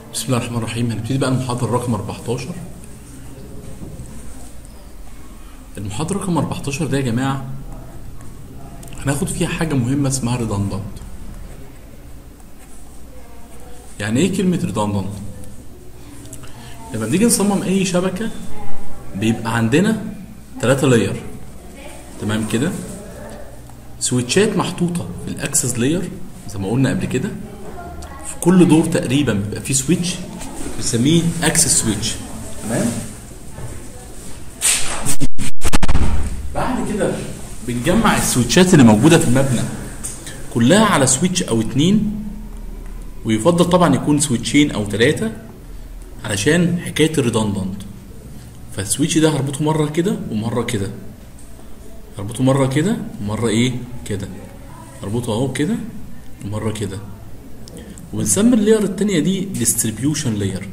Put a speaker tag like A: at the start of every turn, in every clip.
A: بسم الله الرحمن الرحيم هنبتدي بقى المحاضرة رقم 14 المحاضرة رقم 14 ده يا جماعة هناخد فيها حاجة مهمة اسمها redundant يعني ايه كلمة redundant؟ لما بنيجي نصمم أي شبكة بيبقى عندنا ثلاثة لاير تمام كده سويتشات محطوطة في الاكسس لاير زي ما قلنا قبل كده في كل دور تقريبا بيبقى فيه سويتش بنسميه اكسس سويتش تمام بعد كده بنجمع السويتشات اللي موجوده في المبنى كلها على سويتش او اتنين ويفضل طبعا يكون سويتشين او ثلاثه علشان حكايه الريدندنت فالسويتش ده هربطه مره كده ومره كده هربطه مره كده ومره ايه كده هربطه اهو كده ومره كده ونسمي اللاير التانية دي ديستريبيوشن لاير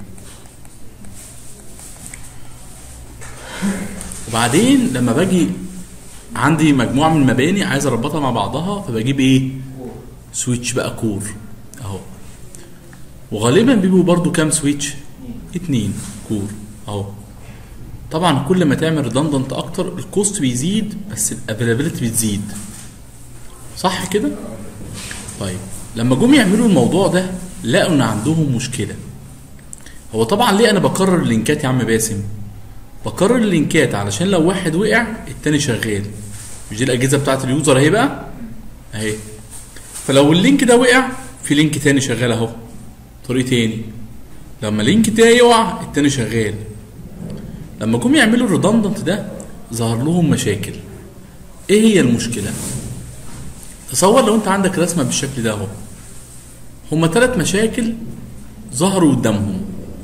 A: وبعدين لما باجي عندي مجموعة من المباني عايز اربطها مع بعضها فبجيب ايه سويتش بقى كور اهو وغالبا بيبقوا برضو كام سويتش اتنين كور اهو طبعا كل ما تعمل ريدندنت اكتر الكوست بيزيد بس الافيلابيلتي بتزيد صح كده طيب لما جم يعملوا الموضوع ده لقوا ان عندهم مشكله هو طبعا ليه انا بكرر اللينكات يا عم باسم بكرر اللينكات علشان لو واحد وقع التاني شغال مش دي الاجهزه بتاعت اليوزر اهي بقى اهي فلو اللينك ده وقع في لينك تاني شغال اهو طريق تاني لما لينك تاني يقع التاني شغال لما جم يعملوا الريدندنت ده ظهر لهم مشاكل ايه هي المشكله تصور لو انت عندك رسمه بالشكل ده اهو هما ثلاث مشاكل ظهروا قدامهم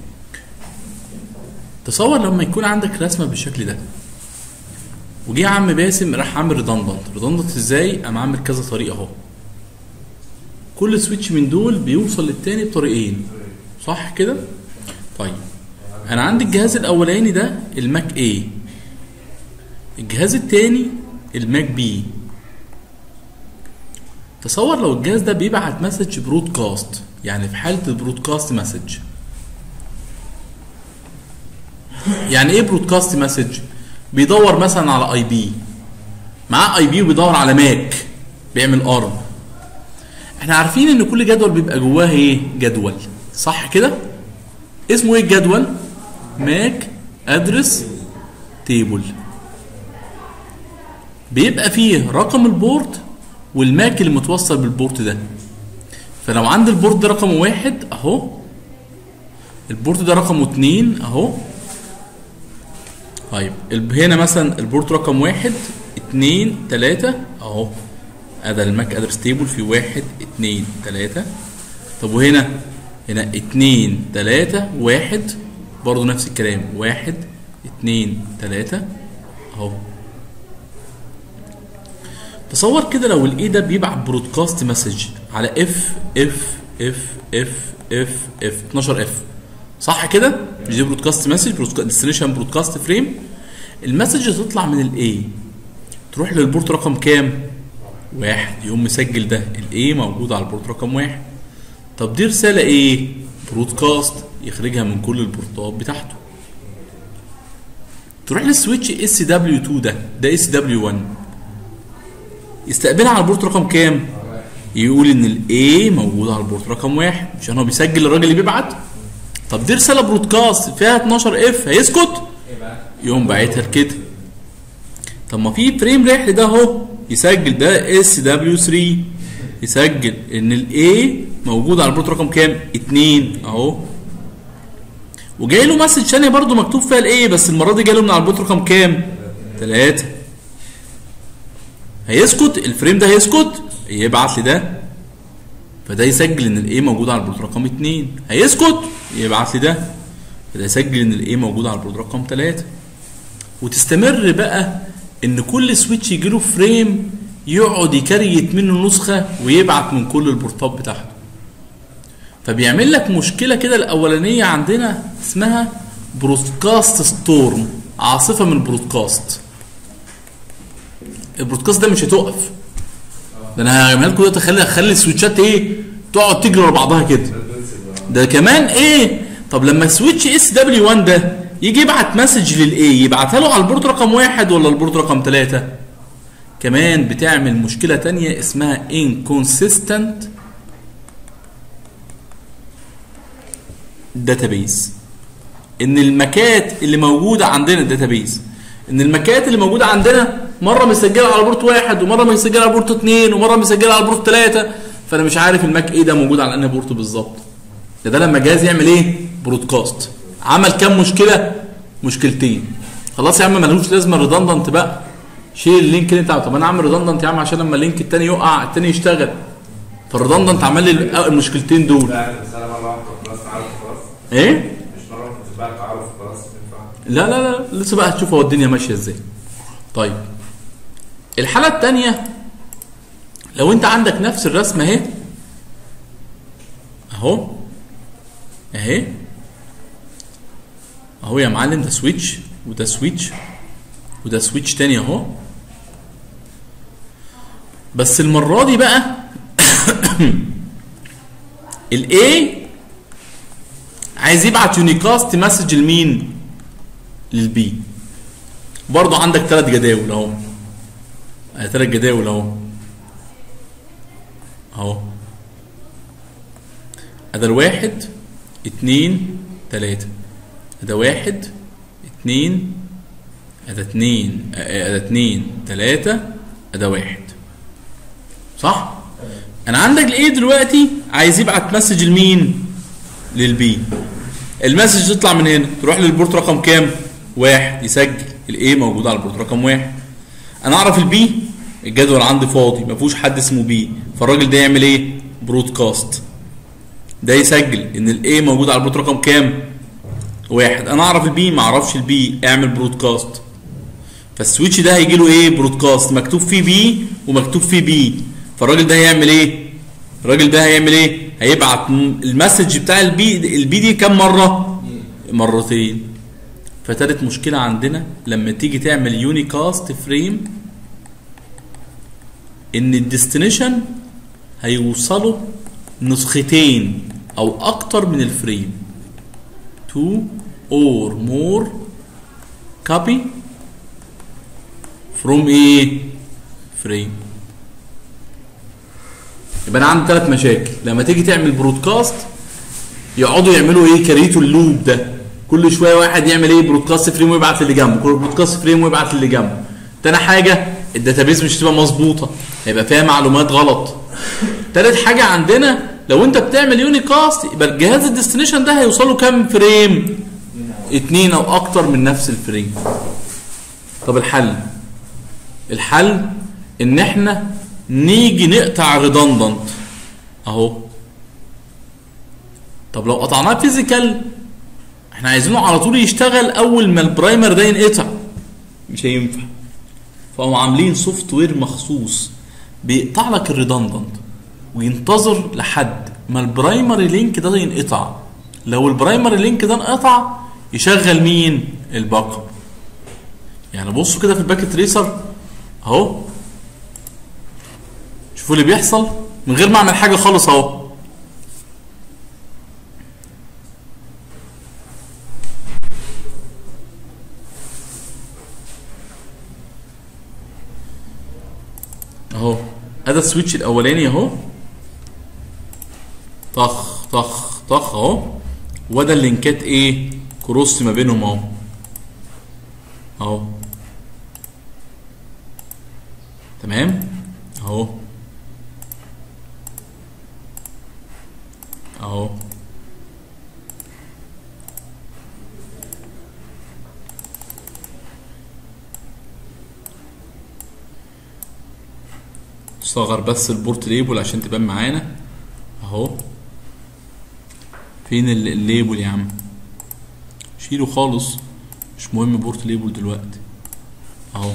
A: تصور لما يكون عندك رسمه بالشكل ده وجه عم باسم راح عامل ريدندنت ريدندنت ازاي قام عامل كذا طريقه اهو كل سويتش من دول بيوصل للتاني بطريقين صح كده طيب انا عندي الجهاز الاولاني ده الماك A الجهاز التاني الماك بي تصور لو الجهاز ده بيبعت مسج برودكاست يعني في حاله البرودكاست مسج يعني ايه برودكاست مسج بيدور مثلا على اي بي معاه اي بي وبيدور على ماك بيعمل ارم احنا عارفين ان كل جدول بيبقى جواه ايه جدول صح كده اسمه ايه الجدول ماك ادرس تيبل بيبقى فيه رقم البورد والماك اللي متوصل بالبورت ده فلو عند البورت ده رقم واحد اهو البورت ده رقمه اتنين اهو طيب هنا مثلا البورت رقم واحد اتنين تلاتة اهو ادي الماك ادرس تيبل في واحد اتنين تلاتة طب وهنا هنا اتنين تلاتة واحد برضه نفس الكلام واحد اتنين تلاتة اهو تصور كده لو الاي ده بيبعت برودكاست مسج على اف اف اف اف اف اف 12 اف صح كده مش دي برودكاست مسج ديستنيشن برودكاست فريم المسج تطلع من الاي تروح للبورت رقم كام واحد يقوم مسجل ده الاي موجود على البورت رقم واحد طب دي رساله ايه برودكاست يخرجها من كل البورتات بتاعته تروح للسويتش اس دبليو 2 ده ده اس دبليو 1 يستقبلها على البورت رقم كام؟ يقول ان الاي موجود على البورت رقم واحد عشان هو بيسجل الراجل اللي بيبعت طب دي رساله برودكاست فيها 12 اف هيسكت؟ يقوم باعتها كده طب ما في فريم رحل ده اهو يسجل ده اس دبليو 3 يسجل ان الاي موجود على البورت رقم كام؟ 2 اهو وجاي له مسج ثانيه برضه مكتوب فيها الايه بس المره دي جاي له من على البورت رقم كام؟ 3 هيسكت الفريم ده هيسكت يبعت لي ده فده يسجل ان الايه موجود على البورد رقم 2 هيسكت يبعت لي ده فده يسجل ان الايه موجود على البورد رقم 3 وتستمر بقى ان كل سويتش يجي له فريم يقعد يكريت منه نسخه ويبعت من كل البورتات بتاعته فبيعمل لك مشكله كده الاولانيه عندنا اسمها برودكاست ستورم عاصفه من البرودكاست البرودكاست ده مش هتقف ده انا هعمل لكم دلوقتي اخلي اخلي السويتشات ايه تقعد تجري ورا بعضها كده ده كمان ايه طب لما سويتش اس دبليو 1 ده يجي يبعت مسج للاي يبعتها له على البورت رقم واحد ولا البورت رقم ثلاثة كمان بتعمل مشكلة تانية اسمها inconsistent database ان المكات اللي موجودة عندنا الداتابيز ان المكات اللي موجودة عندنا مرة مسجلة على بورت واحد ومرة مسجلة على بورت اثنين ومرة مسجلة على بورت ثلاثة فانا مش عارف الماك ايه ده موجود على انهي بورت بالظبط ده ده لما الجهاز يعمل ايه برودكاست عمل كام مشكله مشكلتين خلاص يا عم ملوش لازمه ريدندنت بقى شيل اللينك اللي انت عمله طب انا اعمل ريدندنت يا عم عشان لما اللينك التاني يقع التاني يشتغل فالريدندنت عمل لي المشكلتين دول
B: بعد الرسالة مرة واحدة خلاص تعرف خلاص
A: ايه
B: مش مرة واحدة تتباع تعرف خلاص ينفع
A: لا لا لا لسه بقى هتشوف هو الدنيا ماشيه ازاي طيب الحاله الثانيه لو انت عندك نفس الرسمه اهي اهو اهي اهو يا معلم ده سويتش وده سويتش وده سويتش تاني اهو بس المره دي بقى الاي عايز يبعت يونيكاست مسج لمين للبي برضه عندك ثلاث جداول اهو ثلاث جداول اهو اهو ده الواحد اتنين تلاتة ده واحد اتنين ده اتنين ده اتنين تلاتة ده واحد صح؟ انا عندك الايه دلوقتي عايز يبعت مسج لمين؟ للبي المسج تطلع من هنا تروح للبورت رقم كام؟ واحد يسجل الايه موجود على البورت رقم واحد انا اعرف البي الجدول عندي فاضي ما فيهوش حد اسمه بي فالراجل ده يعمل ايه؟ برودكاست ده يسجل ان الاي موجود على البورت رقم كام؟ واحد انا اعرف البي ما اعرفش البي اعمل برودكاست فالسويتش ده هيجي له ايه برودكاست مكتوب فيه بي ومكتوب فيه بي فالراجل ده هيعمل ايه؟ الراجل ده هيعمل ايه؟ هيبعت م- المسج بتاع البي البي دي كام مره؟ مرتين فتالت مشكله عندنا لما تيجي تعمل يونيكاست فريم ان الديستنيشن هيوصلوا نسختين او اكتر من الفريم two or more copy from ايه فريم يبقى انا عندي ثلاث مشاكل لما تيجي تعمل برودكاست يقعدوا يعملوا ايه كريتوا اللوب ده كل شويه واحد يعمل ايه برودكاست فريم ويبعت اللي جنبه كل برودكاست فريم ويبعت اللي جنبه تاني حاجه الداتابيز مش تبقى مظبوطه هيبقى فيها معلومات غلط تالت حاجه عندنا لو انت بتعمل يونيكاست يبقى الجهاز الديستنيشن ده هيوصله كام فريم اتنين او اكتر من نفس الفريم طب الحل الحل ان احنا نيجي نقطع ريدندنت اهو طب لو قطعناه فيزيكال احنا عايزينه على طول يشتغل اول ما البرايمر ده ينقطع مش هينفع فهم عاملين سوفت وير مخصوص بيقطع لك الريدندنت وينتظر لحد ما البرايمري لينك ده ينقطع لو البرايمري لينك ده انقطع يشغل مين الباك اب يعني بصوا كده في الباكت تريسر اهو شوفوا اللي بيحصل من غير ما اعمل حاجه خالص اهو اهو ادي السويتش الاولاني اهو طخ طخ طخ اهو وده اللينكات ايه كروس ما بينهم اهو اهو تمام اهو اهو صغر بس البورت ليبل عشان تبان معانا اهو فين ال- الليبل يا عم شيله خالص مش مهم بورت ليبل دلوقتي اهو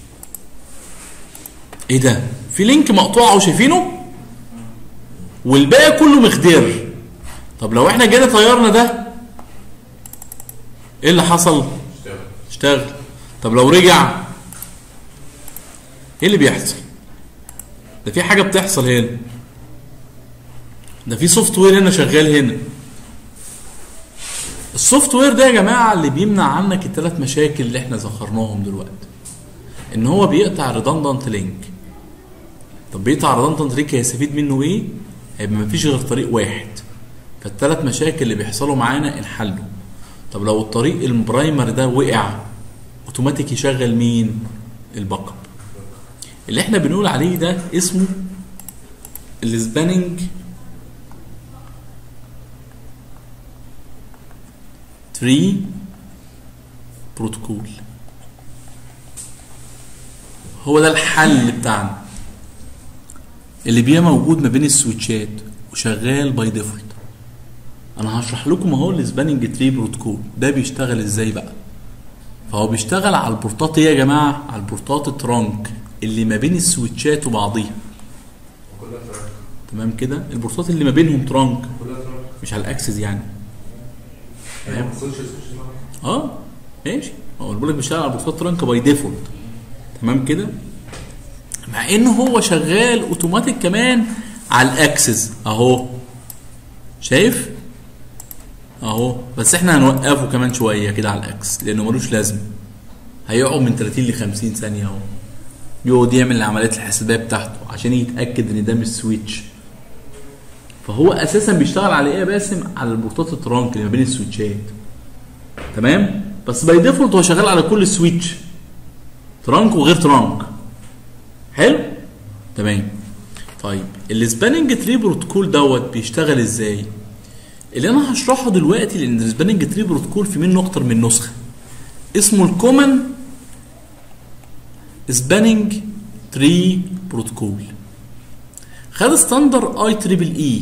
A: ايه ده في لينك مقطوع اهو شايفينه والباقي كله مخدر طب لو احنا جينا طيرنا ده ايه اللي حصل
B: اشتغل
A: اشتغل طب لو رجع ايه اللي بيحصل ده في حاجه بتحصل هنا ده في سوفت وير هنا شغال هنا السوفت وير ده يا جماعه اللي بيمنع عنك الثلاث مشاكل اللي احنا ذكرناهم دلوقتي ان هو بيقطع ريدندنت لينك طب بيقطع ريدندنت لينك هيستفيد منه ايه هيبقى مفيش غير طريق واحد فالثلاث مشاكل اللي بيحصلوا معانا انحلوا طب لو الطريق البرايمر ده وقع اوتوماتيك يشغل مين الباك اب اللي احنا بنقول عليه ده اسمه السباننج تري بروتوكول هو ده الحل بتاعنا اللي بيبقى موجود ما بين السويتشات وشغال باي ديفولت انا هشرح لكم اهو السباننج تري بروتوكول ده بيشتغل ازاي بقى فهو بيشتغل على البورتات ايه يا جماعه على البورتات الترانك اللي ما بين السويتشات وبعضيها
B: كلها تراك
A: تمام كده البورتات اللي ما بينهم ترانك
B: كلها تراك
A: مش على الاكسس يعني
B: يعني ما تخش تخش معاك.
A: اه ماشي هو بقول لك بيشتغل على بورتات ترانك باي ديفولت تمام كده مع ان هو شغال اوتوماتيك كمان على الاكسس اهو شايف اهو بس احنا هنوقفه كمان شويه كده على الاكس لانه ملوش لازمه هيقعد من 30 ل 50 ثانيه اهو يقعد يعمل العمليات الحسابيه بتاعته عشان يتاكد ان ده مش سويتش فهو اساسا بيشتغل على ايه يا باسم على البورتات الترانك اللي ما بين السويتشات تمام بس باي ديفولت هو شغال على كل سويتش ترانك وغير ترانك حلو تمام طيب السباننج تري بروتوكول دوت بيشتغل ازاي اللي انا هشرحه دلوقتي لان السباننج تري بروتوكول في منه اكتر من نسخه اسمه الكومن سباننج تري بروتوكول خد ستاندر اي تريبل اي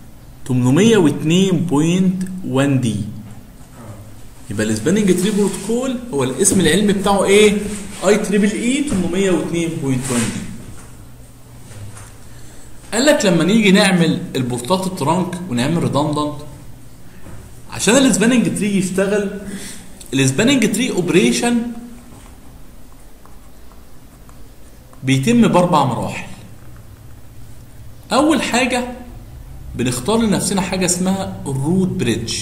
A: 802.1 دي يبقى السباننج تري بروتوكول هو الاسم العلمي بتاعه ايه اي تريبل اي 802.1 دي قال لك لما نيجي نعمل البورتات الترانك ونعمل ريدندنت عشان السباننج تري يشتغل السباننج تري اوبريشن بيتم باربع مراحل اول حاجه بنختار لنفسنا حاجه اسمها الروت بريدج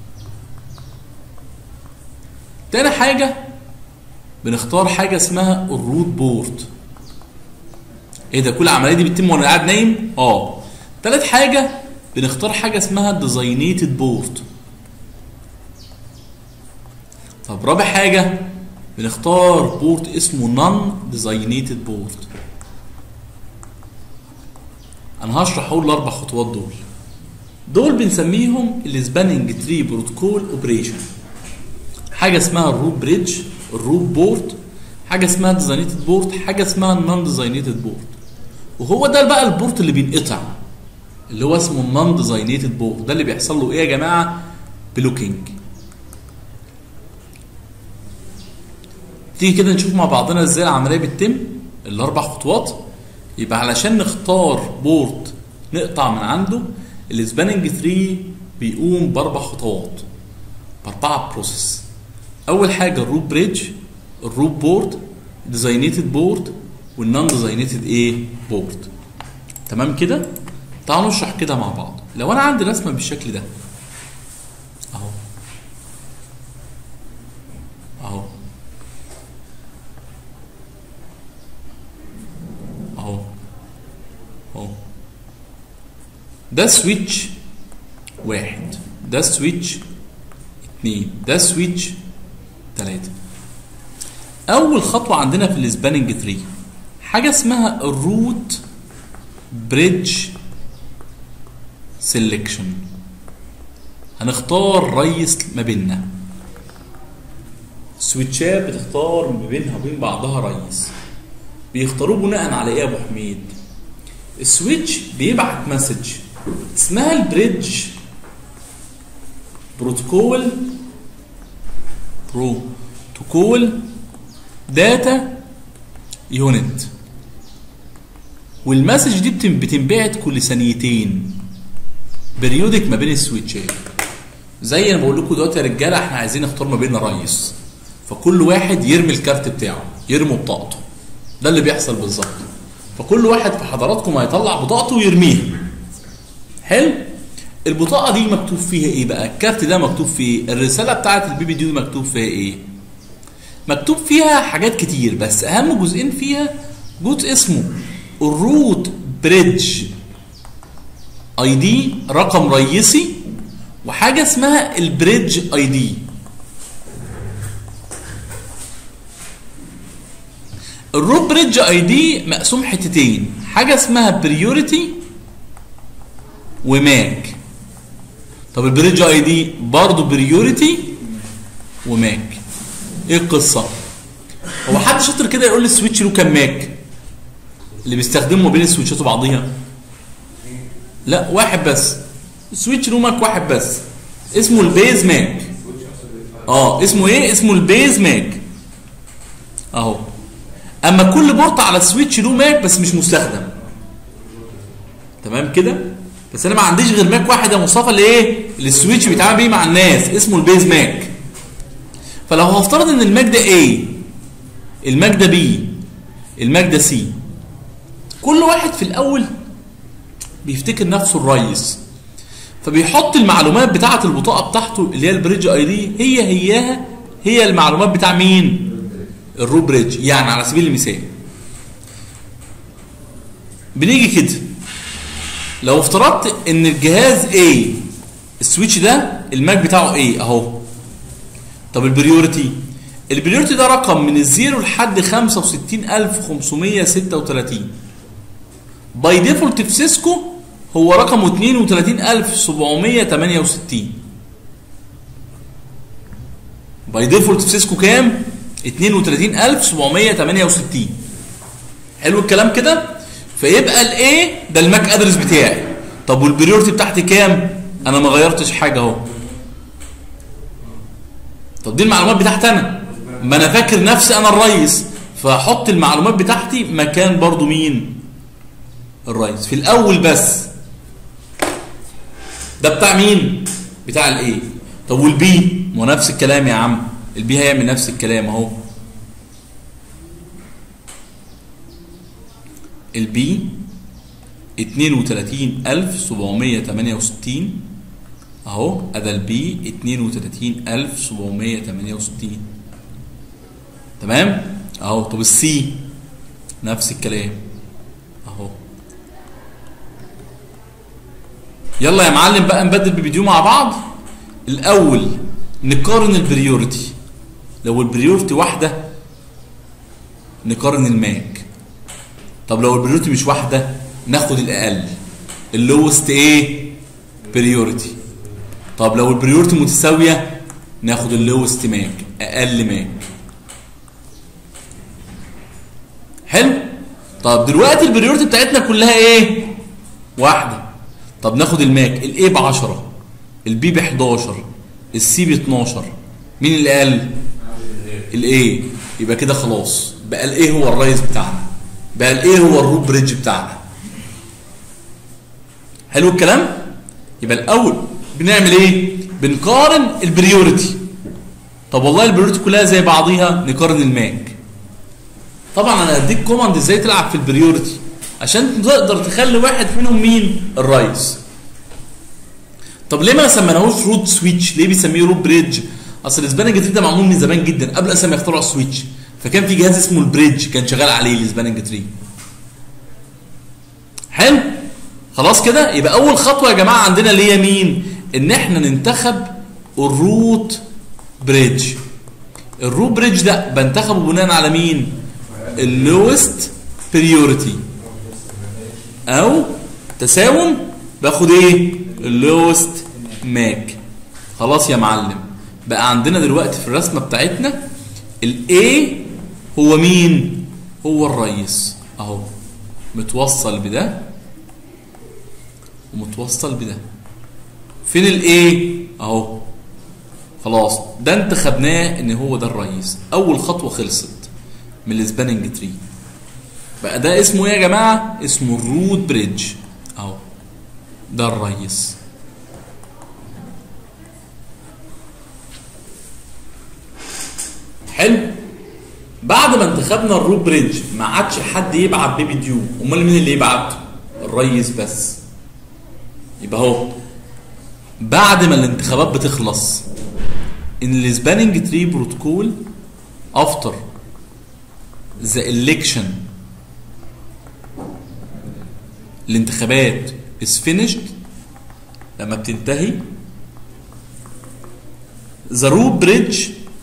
A: تاني حاجه بنختار حاجه اسمها الروت بورد ايه ده كل العمليه دي بتتم وانا قاعد نايم اه تالت حاجه بنختار حاجه اسمها ديزاينيتد بورد طب رابع حاجه بنختار بورد اسمه نون ديزاينيتد بورد انا هشرح اقول الاربع خطوات دول دول بنسميهم السباننج تري بروتوكول اوبريشن حاجه اسمها الروت بريدج الروت بورد حاجه اسمها ديزاينيتد بورد حاجه اسمها النون ديزاينيتد بورد وهو ده بقى البورت اللي بينقطع اللي هو اسمه النون ديزاينيتد بورد ده اللي بيحصل له ايه يا جماعه بلوكينج تيجي كده نشوف مع بعضنا ازاي العمليه بتتم الاربع خطوات يبقى علشان نختار بورت نقطع من عنده السباننج 3 بيقوم باربع خطوات باربعه بروسيس اول حاجه الروت بريدج الروت بورد ديزاينيتد بورد والنون ديزاينيتد ايه بورد تمام كده تعالوا نشرح كده مع بعض لو انا عندي رسمه بالشكل ده اهو اهو اهو اهو ده سويتش واحد ده سويتش اتنين ده سويتش تلاتة اول خطوة عندنا في السباننج تري حاجة اسمها الروت بريدج سيلكشن هنختار ريس ما بيننا السويتشات بتختار ما بينها وبين بعضها ريس بيختاروه بناء على ايه يا ابو حميد السويتش بيبعت مسج اسمها البريدج بروتوكول بروتوكول داتا يونت والمسج دي بتن- بتنبعت كل ثانيتين بريودك ما بين السويتشات زي انا بقول لكم دلوقتي يا رجاله احنا عايزين نختار ما بيننا ريس فكل واحد يرمي الكارت بتاعه يرمي بطاقته ده اللي بيحصل بالظبط فكل واحد في حضراتكم هيطلع بطاقته ويرميها حلو البطاقه دي مكتوب فيها ايه بقى الكارت ده مكتوب فيه إيه؟ الرساله بتاعه البيبي دي مكتوب فيها ايه مكتوب فيها حاجات كتير بس اهم جزئين فيها جزء اسمه الروت بريدج اي دي رقم رئيسي وحاجه اسمها البريدج اي دي الروت بريدج اي دي مقسوم حتتين حاجه اسمها بريوريتي وماك طب البريدج اي دي برضه بريوريتي وماك ايه القصه هو حد شاطر كده يقول لي السويتش له كام ماك اللي بيستخدمه بين السويتشات وبعضيها لا واحد بس السويتش له ماك واحد بس اسمه البيز ماك اه اسمه ايه اسمه البيز ماك اهو اما كل بورت على السويتش له ماك بس مش مستخدم تمام كده بس انا ما عنديش غير ماك واحد يا مصطفى اللي ايه اللي السويتش بيتعامل بيه مع الناس اسمه البيز ماك فلو هفترض ان الماك ده A الماك ده B الماك ده C كل واحد في الاول بيفتكر نفسه الريس فبيحط المعلومات بتاعه البطاقه بتاعته اللي هي البريدج اي دي هي هياها هي المعلومات بتاع مين الروت بريدج يعني على سبيل المثال بنيجي كده لو افترضت ان الجهاز A السويتش ده الماك بتاعه A اهو طب البريورتي البريورتي ده رقم من الزيرو لحد 65536 باي ديفولت في سيسكو هو رقمه 32768 باي ديفولت في سيسكو كام 32768 حلو الكلام كده فيبقى الايه ده الماك ادرس بتاعي طب والبريورتي بتاعتي كام انا ما غيرتش حاجه اهو طب دي المعلومات بتاعتي انا ما انا فاكر نفسي انا الريس فاحط المعلومات بتاعتي مكان برضو مين الريس في الاول بس ده بتاع مين بتاع الايه طب والبي ما هو نفس الكلام يا عم البي هيعمل نفس الكلام اهو البي 32768 اهو ادي البي 32768 تمام اهو طب السي نفس الكلام اهو يلا يا معلم بقى نبدل بفيديو مع بعض الاول نقارن البريورتي لو البريورتي واحده نقارن الماك طب لو البريورتي مش واحده ناخد الاقل اللوست ايه بريورتي طب لو البريورتي متساويه ناخد اللوست ماك اقل ماك حلو طب دلوقتي البريورتي بتاعتنا كلها ايه واحده طب ناخد الماك الاي ب 10 البي ب 11 السي ب 12 مين اللي قال الاي يبقى كده خلاص بقى الايه هو الريس بتاعنا بقى الايه هو الروت بريدج بتاعنا حلو الكلام يبقى الاول بنعمل ايه بنقارن البريورتي طب والله البريورتي كلها زي بعضيها نقارن الماك طبعا انا اديك كوماند ازاي تلعب في البريورتي عشان تقدر تخلي واحد منهم مين الرئيس طب ليه ما سميناهوش روت سويتش ليه بيسميه روت بريدج اصل الاسباننج تري ده معمول من زمان جدا قبل اساسا ما يخترعوا السويتش فكان في جهاز اسمه البريدج كان شغال عليه الاسباننج تري حلو خلاص كده يبقى اول خطوه يا جماعه عندنا اللي هي مين ان احنا ننتخب الروت بريدج الروت بريدج ده بنتخبه بناء على مين اللوست بريورتي او تساوم باخد ايه اللوست ماك خلاص يا معلم بقى عندنا دلوقتي في الرسمه بتاعتنا الاي هو مين هو الرئيس اهو متوصل بده ومتوصل بده فين الايه اهو خلاص ده انت خدناه ان هو ده الرئيس اول خطوه خلصت من السباننج تري بقى ده اسمه ايه يا جماعه اسمه الروت بريدج اهو ده الرئيس حلو بعد ما انتخبنا الروت بريدج ما عادش حد يبعت بيبي ديو امال مين اللي يبعت الريس بس يبقى اهو بعد ما الانتخابات بتخلص ان السباننج تري بروتوكول افتر ذا election الانتخابات is finished لما بتنتهي the root bridge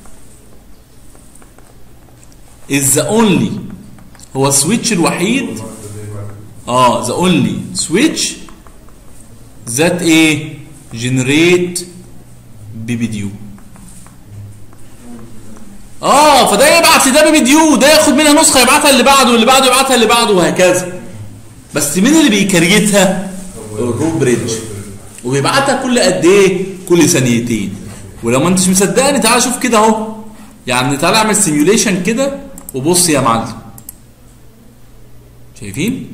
A: is the only هو السويتش الوحيد اه the only switch that a generate بي بي ديو اه فده يبعت لده بي بي ديو ده ياخد منها نسخه يبعتها اللي بعده واللي بعده يبعتها اللي بعده وهكذا بس مين اللي بيكريتها الروت بريدج وبيبعتها كل قد ايه كل ثانيتين ولو ما انتش مصدقني تعالى شوف كده اهو يعني تعالى اعمل سيميوليشن كده وبص يا معلم شايفين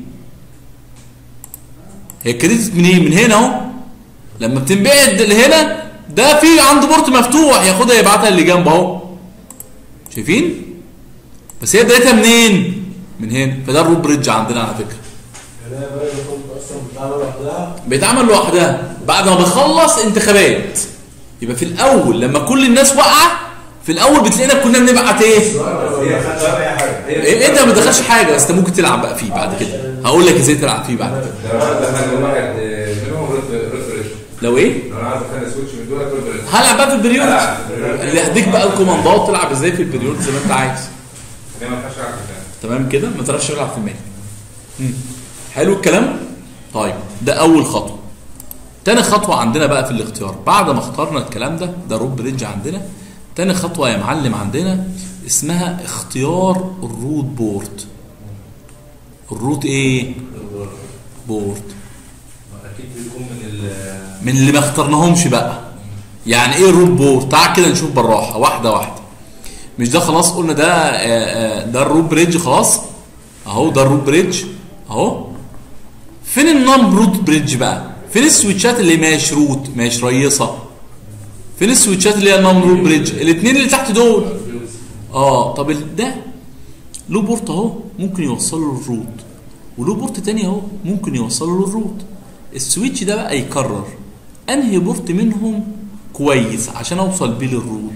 A: هي كريتت منين من هنا اهو لما بتنبعد لهنا ده في عنده بورت مفتوح ياخدها يبعتها اللي جنبه اهو شايفين بس هي بدايتها منين من هنا فده الروت بريدج عندنا على فكره
C: يعني هي بقى الخطوط اصلا بتتعمل لوحدها
A: بيتعمل لوحدها بعد ما بخلص انتخابات يبقى في الاول لما كل الناس واقعه في الاول بتلاقينا كلنا بنبعت ايه
B: هي خدتها اي حاجه
A: إيه، انت ما بتدخلش حاجه بس انت ممكن تلعب بقى فيه بعد كده هقول لك ازاي تلعب فيه بعد كده
B: لو انا دخلت واحد منهم رد رد بريش
A: لو ايه
B: لو انا عايز ادخل سويتش من دول رد بريش
A: هلعب بقى في البريود
B: هلعب في البريود.
A: اللي هديك بقى الكوماندات تلعب ازاي في البريود زي ما انت عايز
B: هي ما فيهاش عقل يعني.
A: تمام كده ما تعرفش تلعب في المال مم. حلو الكلام طيب ده اول خطوه تاني خطوه عندنا بقى في الاختيار بعد ما اخترنا الكلام ده ده روب بريدج عندنا تاني خطوه يا معلم عندنا اسمها اختيار الروت بورد الروت ايه بورد
C: اكيد بيكون من ال
A: من اللي ما اخترناهمش بقى يعني ايه الروت بورد تعال كده نشوف بالراحه واحده واحده مش ده خلاص قلنا ده آه، آه، ده الروت بريدج خلاص اهو ده الروت بريدج اهو فين النون روت بريدج بقى فين السويتشات اللي ماهيش روت ماهيش ريصه فين السويتشات اللي هي النون روت بريدج الاثنين اللي تحت دول اه طب ال- ده له بورت اهو ممكن يوصله للروت وله بورت تاني اهو ممكن يوصله للروت السويتش ده بقى يقرر انهي بورت منهم كويس عشان اوصل بيه للروت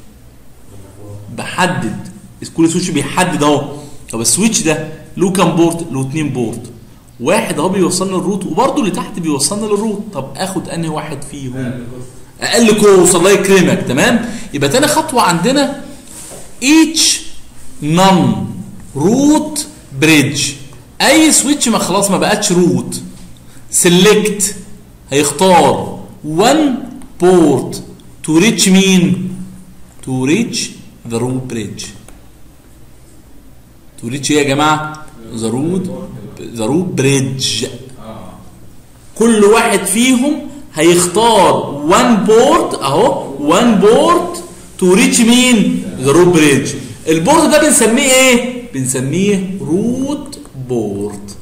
A: بحدد كل سويتش بيحدد اهو طب السويتش ده له كام بورت له اتنين بورت واحد اهو بيوصلنا للروت وبرده اللي تحت بيوصلنا للروت طب اخد انهي واحد فيهم اقل كوس الله يكرمك تمام يبقى تاني خطوه عندنا each non root bridge اي سويتش ما خلاص ما بقتش روت select هيختار one port to reach مين to reach the root bridge to reach ايه يا جماعه the root the root bridge كل واحد فيهم هيختار one بورت اهو one بورت تو ريتش مين ذا روت بريدج البورت ده بنسميه ايه بنسميه روت بورت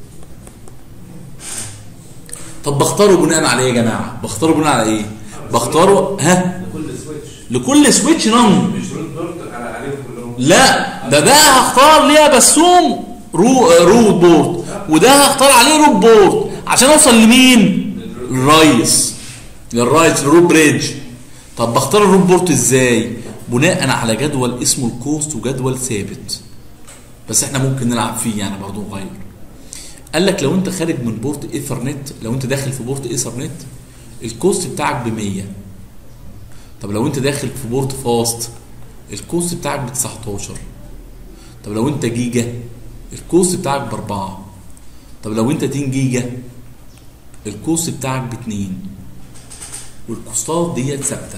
A: طب بختاره بناء على ايه يا جماعه بختاره بناء على ايه بختاره ها
C: لكل سويتش
A: لكل سويتش نون
B: مش رد دورت على عليهم كلهم
A: لا ده ده هختار ليها بسوم رو روت بورد وده هختار عليه روت بورد عشان اوصل لمين الرئيس للرئيس للروت بريدج طب بختار الروت بورد ازاي بناء على جدول اسمه الكوست وجدول ثابت بس احنا ممكن نلعب فيه يعني برضه نغير قال لك لو انت خارج من بورت ايثرنت لو انت داخل في بورت ايثرنت الكوست بتاعك ب 100 طب لو انت داخل في بورت فاست الكوست بتاعك ب 19 طب لو انت جيجا الكوست بتاعك باربعة طب لو انت 10 جيجا الكوست بتاعك باتنين والكوستات ديت ثابته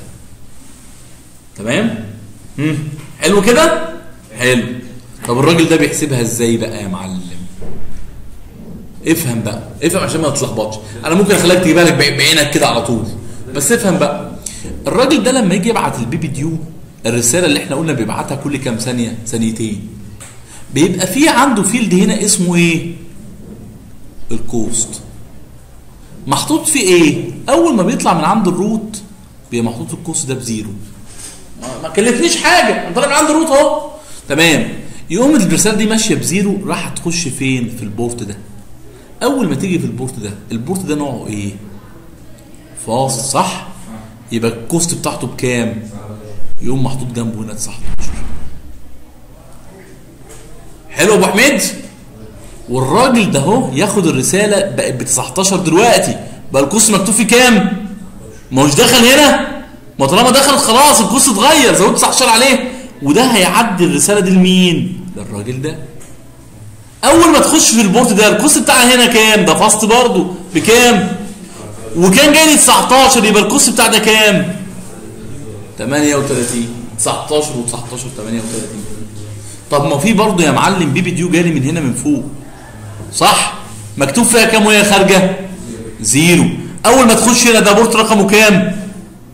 A: تمام مم. حلو كده حلو طب الراجل ده بيحسبها ازاي بقى يا معلم افهم بقى افهم عشان ما تتلخبطش انا ممكن اخليك تجيبها لك بعي- بعينك كده على طول بس افهم بقى الراجل ده لما يجي يبعت البي بي ديو الرساله اللي احنا قلنا بيبعتها كل كام ثانيه ثانيتين بيبقى في عنده فيلد هنا اسمه ايه الكوست محطوط فيه ايه اول ما بيطلع من عند الروت بيبقى محطوط الكوست ده بزيرو ما- ما كلفنيش حاجه انا طالع من عند الروت اهو تمام يقوم الرساله دي ماشيه بزيرو راح تخش فين في البورت ده اول ما تيجي في البورت ده البورت ده نوعه ايه فاصل صح يبقى الكوست بتاعته بكام يقوم محطوط جنبه هنا 19 حلو يا ابو حميد والراجل ده اهو ياخد الرساله بقت ب 19 دلوقتي بقى الكوست مكتوب فيه كام ما هوش دخل هنا ما طالما دخل خلاص الكوست اتغير زود 19 عليه وده هيعدي الرساله دي لمين للراجل ده اول ما تخش في البورت ده الكوست بتاعها هنا كام ده فاست برضه بكام وكان جاي لي 19 يبقى الكوست بتاع ده كام 38 19 و19 38 طب ما في برضه يا معلم بيبي ديو جالي من هنا من فوق صح مكتوب فيها كام وهي خارجه زيرو اول ما تخش هنا ده بورت رقمه كام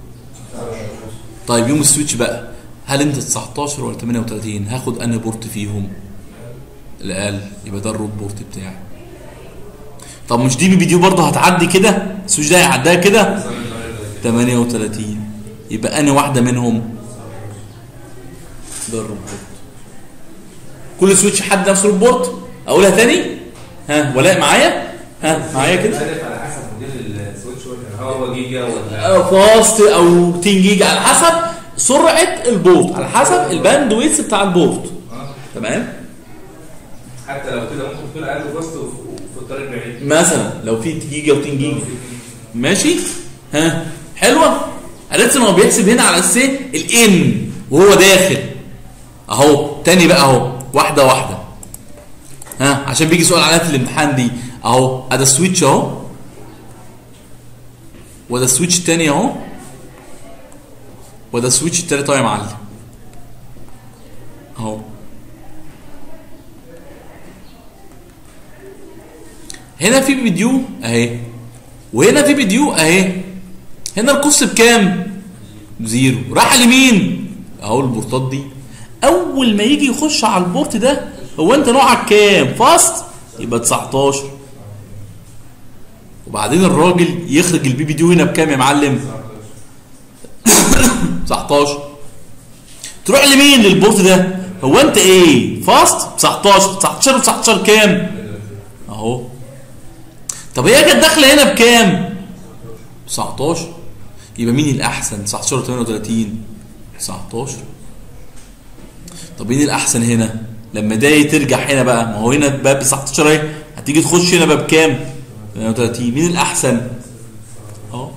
A: طيب يوم السويتش بقى هل انت 19 ولا 38 هاخد انهي بورت فيهم الاقل يبقى ده الروت بورت بتاعي طب مش دي بي ديو برضه هتعدي كده السويتش ده هيعديها كده 38 يبقى انهي واحده منهم ده الروت بورت كل سويتش حد نفس الروت بورت اقولها تاني ها ولاء معايا ها معايا كده
B: مختلف على حسب موديل السويتش ولا هو جيجا ولا
A: آه، فاست او 10 جيجا على حسب سرعه البورت على حسب الباند ويتس بتاع البورت
B: آه.
A: تمام
B: حتى لو كده ممكن تكون اقل كوست وفي الطريق بعيد
A: مثلا لو في 10 جيجا و10 جيجا ماشي ها حلوه عرفت ان هو بيحسب هنا على اساس ايه الان وهو داخل اهو تاني بقى اهو واحده واحده ها عشان بيجي سؤال عليها في الامتحان دي اهو ادي السويتش اهو وده السويتش التاني اهو وده السويتش التالت اهو يا معلم اهو هنا في فيديو اهي وهنا في فيديو اهي هنا القص بكام زيرو راح لمين اهو البورتات دي اول ما يجي يخش على البورت ده هو انت نوعك كام فاست يبقى 19 وبعدين الراجل يخرج البي بي ديو هنا بكام يا معلم 19 تروح لمين للبورت ده هو انت ايه فاست 19 19 19 كام اهو طب هي كانت داخله هنا بكام 19 يبقى مين الاحسن 19 ولا 38 19 طب مين الاحسن هنا لما ده ترجع هنا بقى ما هو هنا باب 19 اهي هتيجي تخش هنا باب كام 38 مين الاحسن اه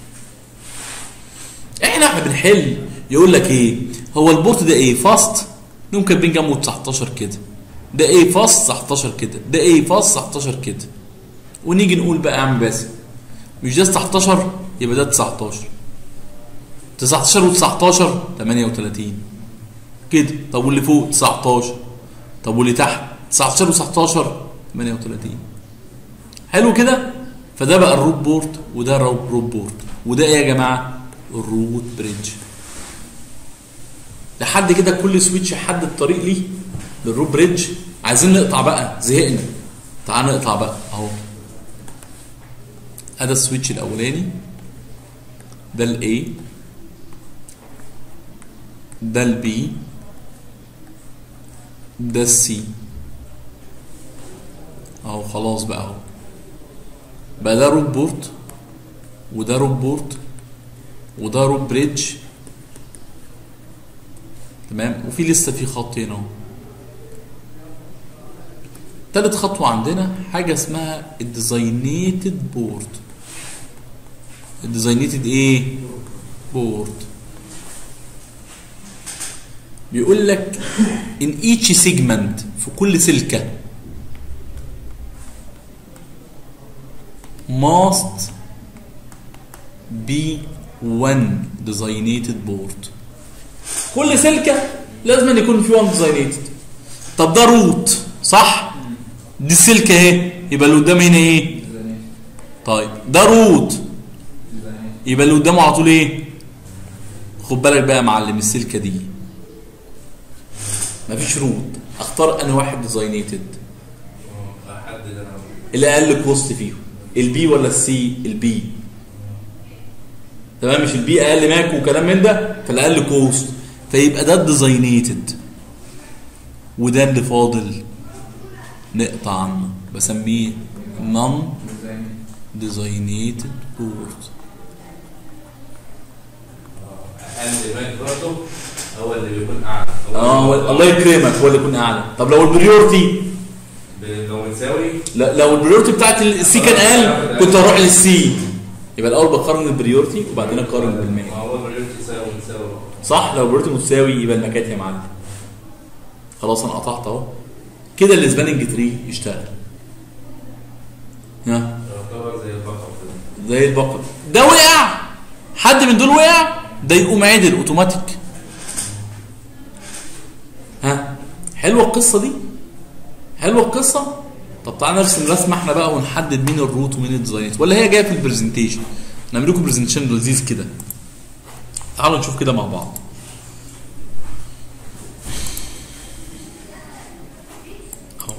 A: احنا احنا بنحل يقول لك ايه هو البورت ده ايه فاست نقوم كاتبين جنبه 19 كده ده ايه فاست 19 كده ده ايه فاست 19 كده ونيجي نقول بقى يا عم باسم مش ده 19 يبقى ده 19 19 و19 38 كده طب واللي فوق 19 طب واللي تحت 19 و19 38 حلو كده فده بقى الروت بورت وده الروت بورت وده ايه يا جماعه الروت بريدج لحد كده كل سويتش حد الطريق ليه للروت بريدج عايزين نقطع بقى زهقنا تعال نقطع بقى اهو هذا السويتش الاولاني ده الاي ده البي ده السي اهو خلاص بقى اهو بقى ده روت بورت وده روت بورت وده روت بريدج تمام وفي لسه في خط هنا اهو تالت خطوة عندنا حاجة اسمها الديزاينيتد بورد الديزاينيتد ايه بورد بيقول لك in each segment في كل سلكة must be one designated board كل سلكة لازم أن يكون في one designated طب ده روت صح دي السلكة اهي يبقى اللي قدام هنا ايه طيب ده روت يبقى اللي قدامه على طول ايه خد بالك بقى يا معلم السلكة دي مفيش روت اختار انا واحد ديزاينيتد
B: حد ده انا
A: اللي اقل كوست فيهم البي ولا السي البي تمام مش البي اقل ماك وكلام من ده فالاقل كوست فيبقى ده الديزاينيتد وده اللي فاضل نقطع عنه بسميه نون ديزاينيتد بورد
B: اند ماك برضه هو اللي بيكون اعلى هو
A: اه
B: اللي-
A: الله يكرمك هو اللي يكون اعلى طب لو البريورتي
B: ب- لو متساوي
A: لا لو البريورتي بتاعت السي كان اقل كنت هروح للسي يبقى الاول بقارن البريورتي وبعدين اقارن
B: ما
A: بالماك
B: هو الريت يساوي متساوي
A: صح لو البريورتي متساوي يبقى الماكات يا معلم خلاص انا قطعت اهو كده الاسباننج تري يشتغل ها
B: يعتبر زي البقر كده
A: زي البقر ده وقع حد من دول وقع ده يقوم عدل اوتوماتيك ها حلوه القصه دي حلوه القصه طب تعالى نرسم رسمه احنا بقى ونحدد مين الروت ومين الديزاينات ولا هي جايه في البرزنتيشن نعمل لكم برزنتيشن لذيذ كده تعالوا نشوف كده مع بعض أهو.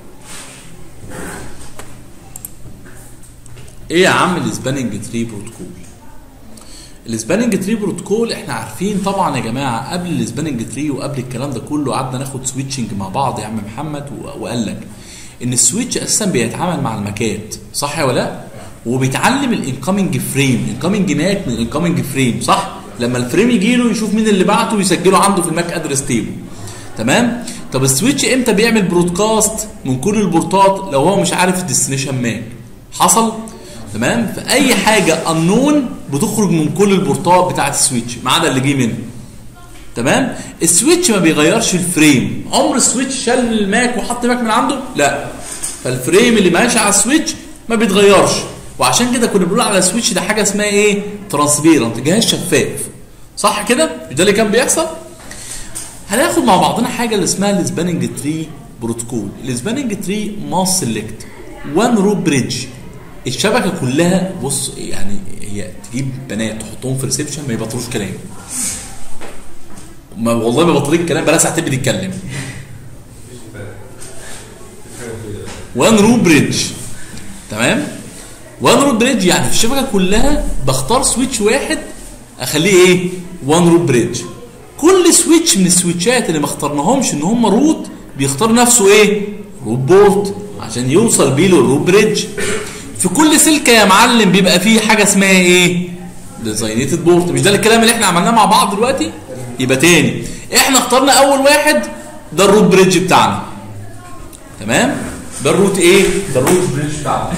A: ايه يا عم الاسباننج تري بروتوكول الاسباننج تري بروتوكول احنا عارفين طبعا يا جماعه قبل الاسباننج تري وقبل الكلام ده كله قعدنا ناخد سويتشنج مع بعض يا عم محمد و- وقال لك ان السويتش اساسا بيتعامل مع الماكات صح ولا لا وبيتعلم الانكمنج فريم الانكمنج ماك من الانكمنج فريم صح لما الفريم يجي له يشوف مين اللي بعته ويسجله عنده في الماك ادرس تيبل تمام طب السويتش امتى بيعمل برودكاست من كل البورتات لو هو مش عارف الديستنيشن ماك حصل تمام فاي حاجه انون بتخرج من كل البورتات بتاعه السويتش ما عدا اللي جه منه تمام السويتش ما بيغيرش الفريم عمر السويتش شال الماك وحط ماك من عنده لا فالفريم اللي ماشي على السويتش ما بيتغيرش وعشان كده كنا بنقول على السويتش ده حاجه اسمها ايه ترانسبيرنت جهاز شفاف صح كده مش ده اللي كان بيحصل هناخد مع بعضنا حاجه اللي اسمها السباننج تري بروتوكول السباننج تري ماس سيلكت وان روب بريدج الشبكه كلها بص يعني هي تجيب بنات تحطهم في ريسبشن ما يبطلوش كلام ما والله ما بطلين الكلام بلا ساعتين بتتكلم
B: مفيش فرق
A: وان روب بريدج تمام وان روب بريدج يعني في الشبكه كلها بختار سويتش واحد اخليه ايه وان روب بريدج كل سويتش من السويتشات اللي ما اخترناهمش ان هم روت بيختار نفسه ايه روت بورت عشان يوصل بيه للروت بريدج في كل سلكه يا معلم بيبقى فيه حاجه اسمها ايه ديزاينيتد بورت مش ده الكلام اللي احنا عملناه مع بعض دلوقتي يبقى تاني احنا اخترنا اول واحد ده الروت بريدج بتاعنا تمام ده الروت ايه ده الروت بريدج بتاعنا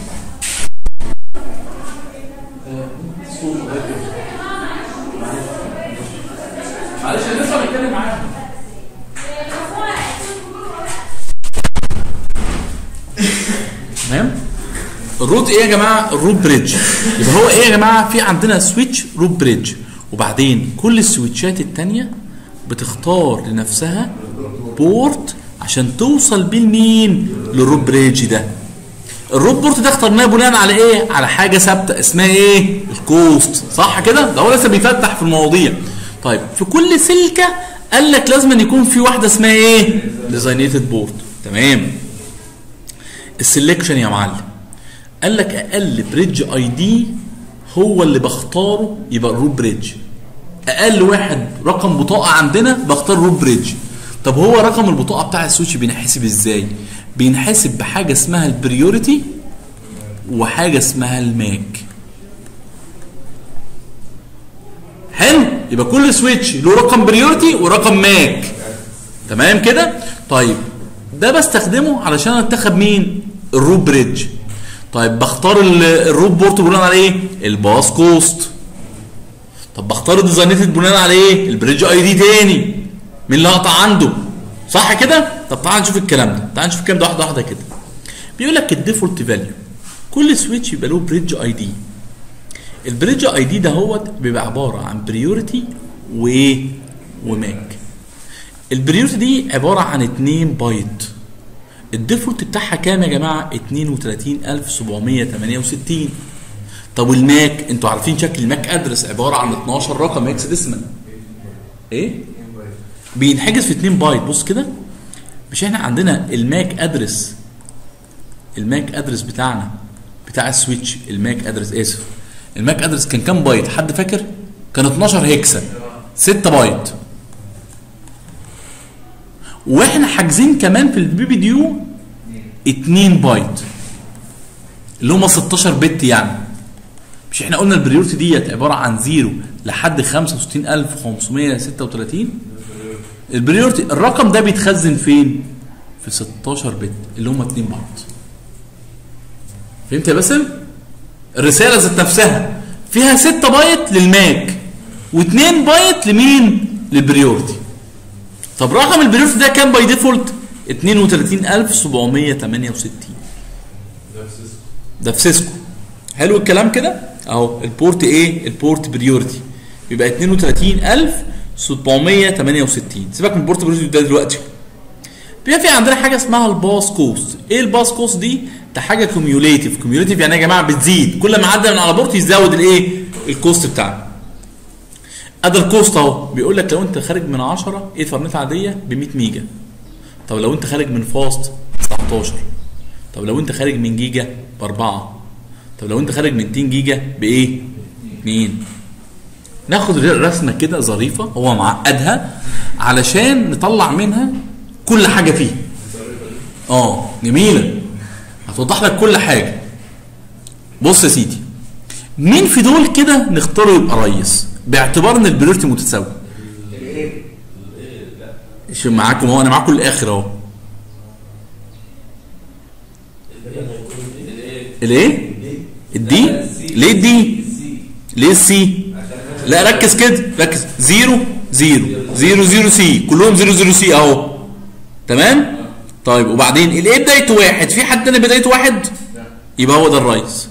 A: معلش انا لسه بتكلم معاك تمام الروت ايه يا جماعه الروت بريدج يبقى هو ايه يا جماعه في عندنا سويتش روت بريدج وبعدين كل السويتشات التانية بتختار لنفسها بورت عشان توصل بيه لمين للروت بريدج ده الروت بورت ده اخترناه بناء على ايه على حاجه ثابته اسمها ايه الكوست صح كده ده هو لسه بيفتح في المواضيع طيب في كل سلكه قال لك لازم أن يكون في واحده اسمها ايه ديزاينيتد بورت تمام السلكشن يا معلم قال لك اقل بريدج اي دي هو اللي بختاره يبقى الروت بريدج اقل واحد رقم بطاقه عندنا بختار روت بريدج طب هو رقم البطاقه بتاع السويتش بينحسب ازاي بينحسب بحاجه اسمها البريوريتي وحاجه اسمها الماك حلو يبقى كل سويتش له رقم بريوريتي ورقم ماك تمام كده طيب ده بستخدمه علشان اتخذ مين الروت بريدج طيب بختار ال- الروت بورت بناء على ايه الباس كوست طب بختار الديزاينيتد بناء على ايه البريدج اي دي تاني مين اللي هقطع عنده صح كده طب تعال نشوف الكلام ده تعال نشوف الكلام ده واحده واحده كده بيقول لك الديفولت فاليو كل سويتش يبقى له بريدج اي دي البريدج اي دي ده هو بيبقى عباره عن بريورتي وايه وماك البريورتي دي عباره عن 2 بايت الديفولت بتاعها كام يا جماعه 32768 طب والماك انتوا عارفين شكل الماك ادرس عباره عن 12 رقم هكس ديسمال ايه بينحجز في 2 بايت بص كده مش احنا عندنا الماك ادرس الماك ادرس بتاعنا بتاع السويتش الماك ادرس اسف الماك ادرس كان كام بايت حد فاكر كان 12 هكسا 6 بايت واحنا حاجزين كمان في البي بي ديو 2 بايت اللي هم 16 بت يعني مش احنا قلنا البريورتي ديت عباره عن زيرو لحد 65536 البريورتي الرقم ده بيتخزن فين؟ في 16 بت اللي هم 2 بايت فهمت يا باسم؟ الرساله ذات نفسها فيها 6 بايت للماك و2 بايت لمين؟ للبريورتي طب رقم البريورتي ده كام باي ديفولت؟ 32768 ده في سيسكو حلو الكلام كده اهو البورت ايه البورت بريورتي يبقى 32768 سيبك من البورت بريورتي ده دلوقتي بيبقى في عندنا حاجه اسمها الباس كوست ايه الباس كوست دي ده حاجه كوميوليتيف كوميوليتيف يعني يا جماعه بتزيد كل ما عدى من على بورت يزود الايه الكوست بتاعنا ادي الكوست اهو بيقول لك لو انت خارج من 10 ايثرنت عاديه ب 100 ميجا طب لو انت خارج من فاست 19 طب لو انت خارج من جيجا باربعه طب لو انت خارج من 2 جيجا بايه؟ 2 ناخد رسمه كده ظريفه هو معقدها علشان نطلع منها كل حاجه فيه اه جميله هتوضح لك كل حاجه بص يا سيدي مين في دول كده نختاره يبقى ريس باعتبار ان البريورتي متساوي شو معاكم اهو انا معاكم الاخر اهو الايه الدي ليه الدي ليه السي لا ركز كده ركز زيرو زيرو زيرو زيرو سي كلهم زيرو زيرو سي اهو تمام طيب وبعدين الايه بدايته واحد في حد تاني بدايته واحد يبقى هو ده الرئيس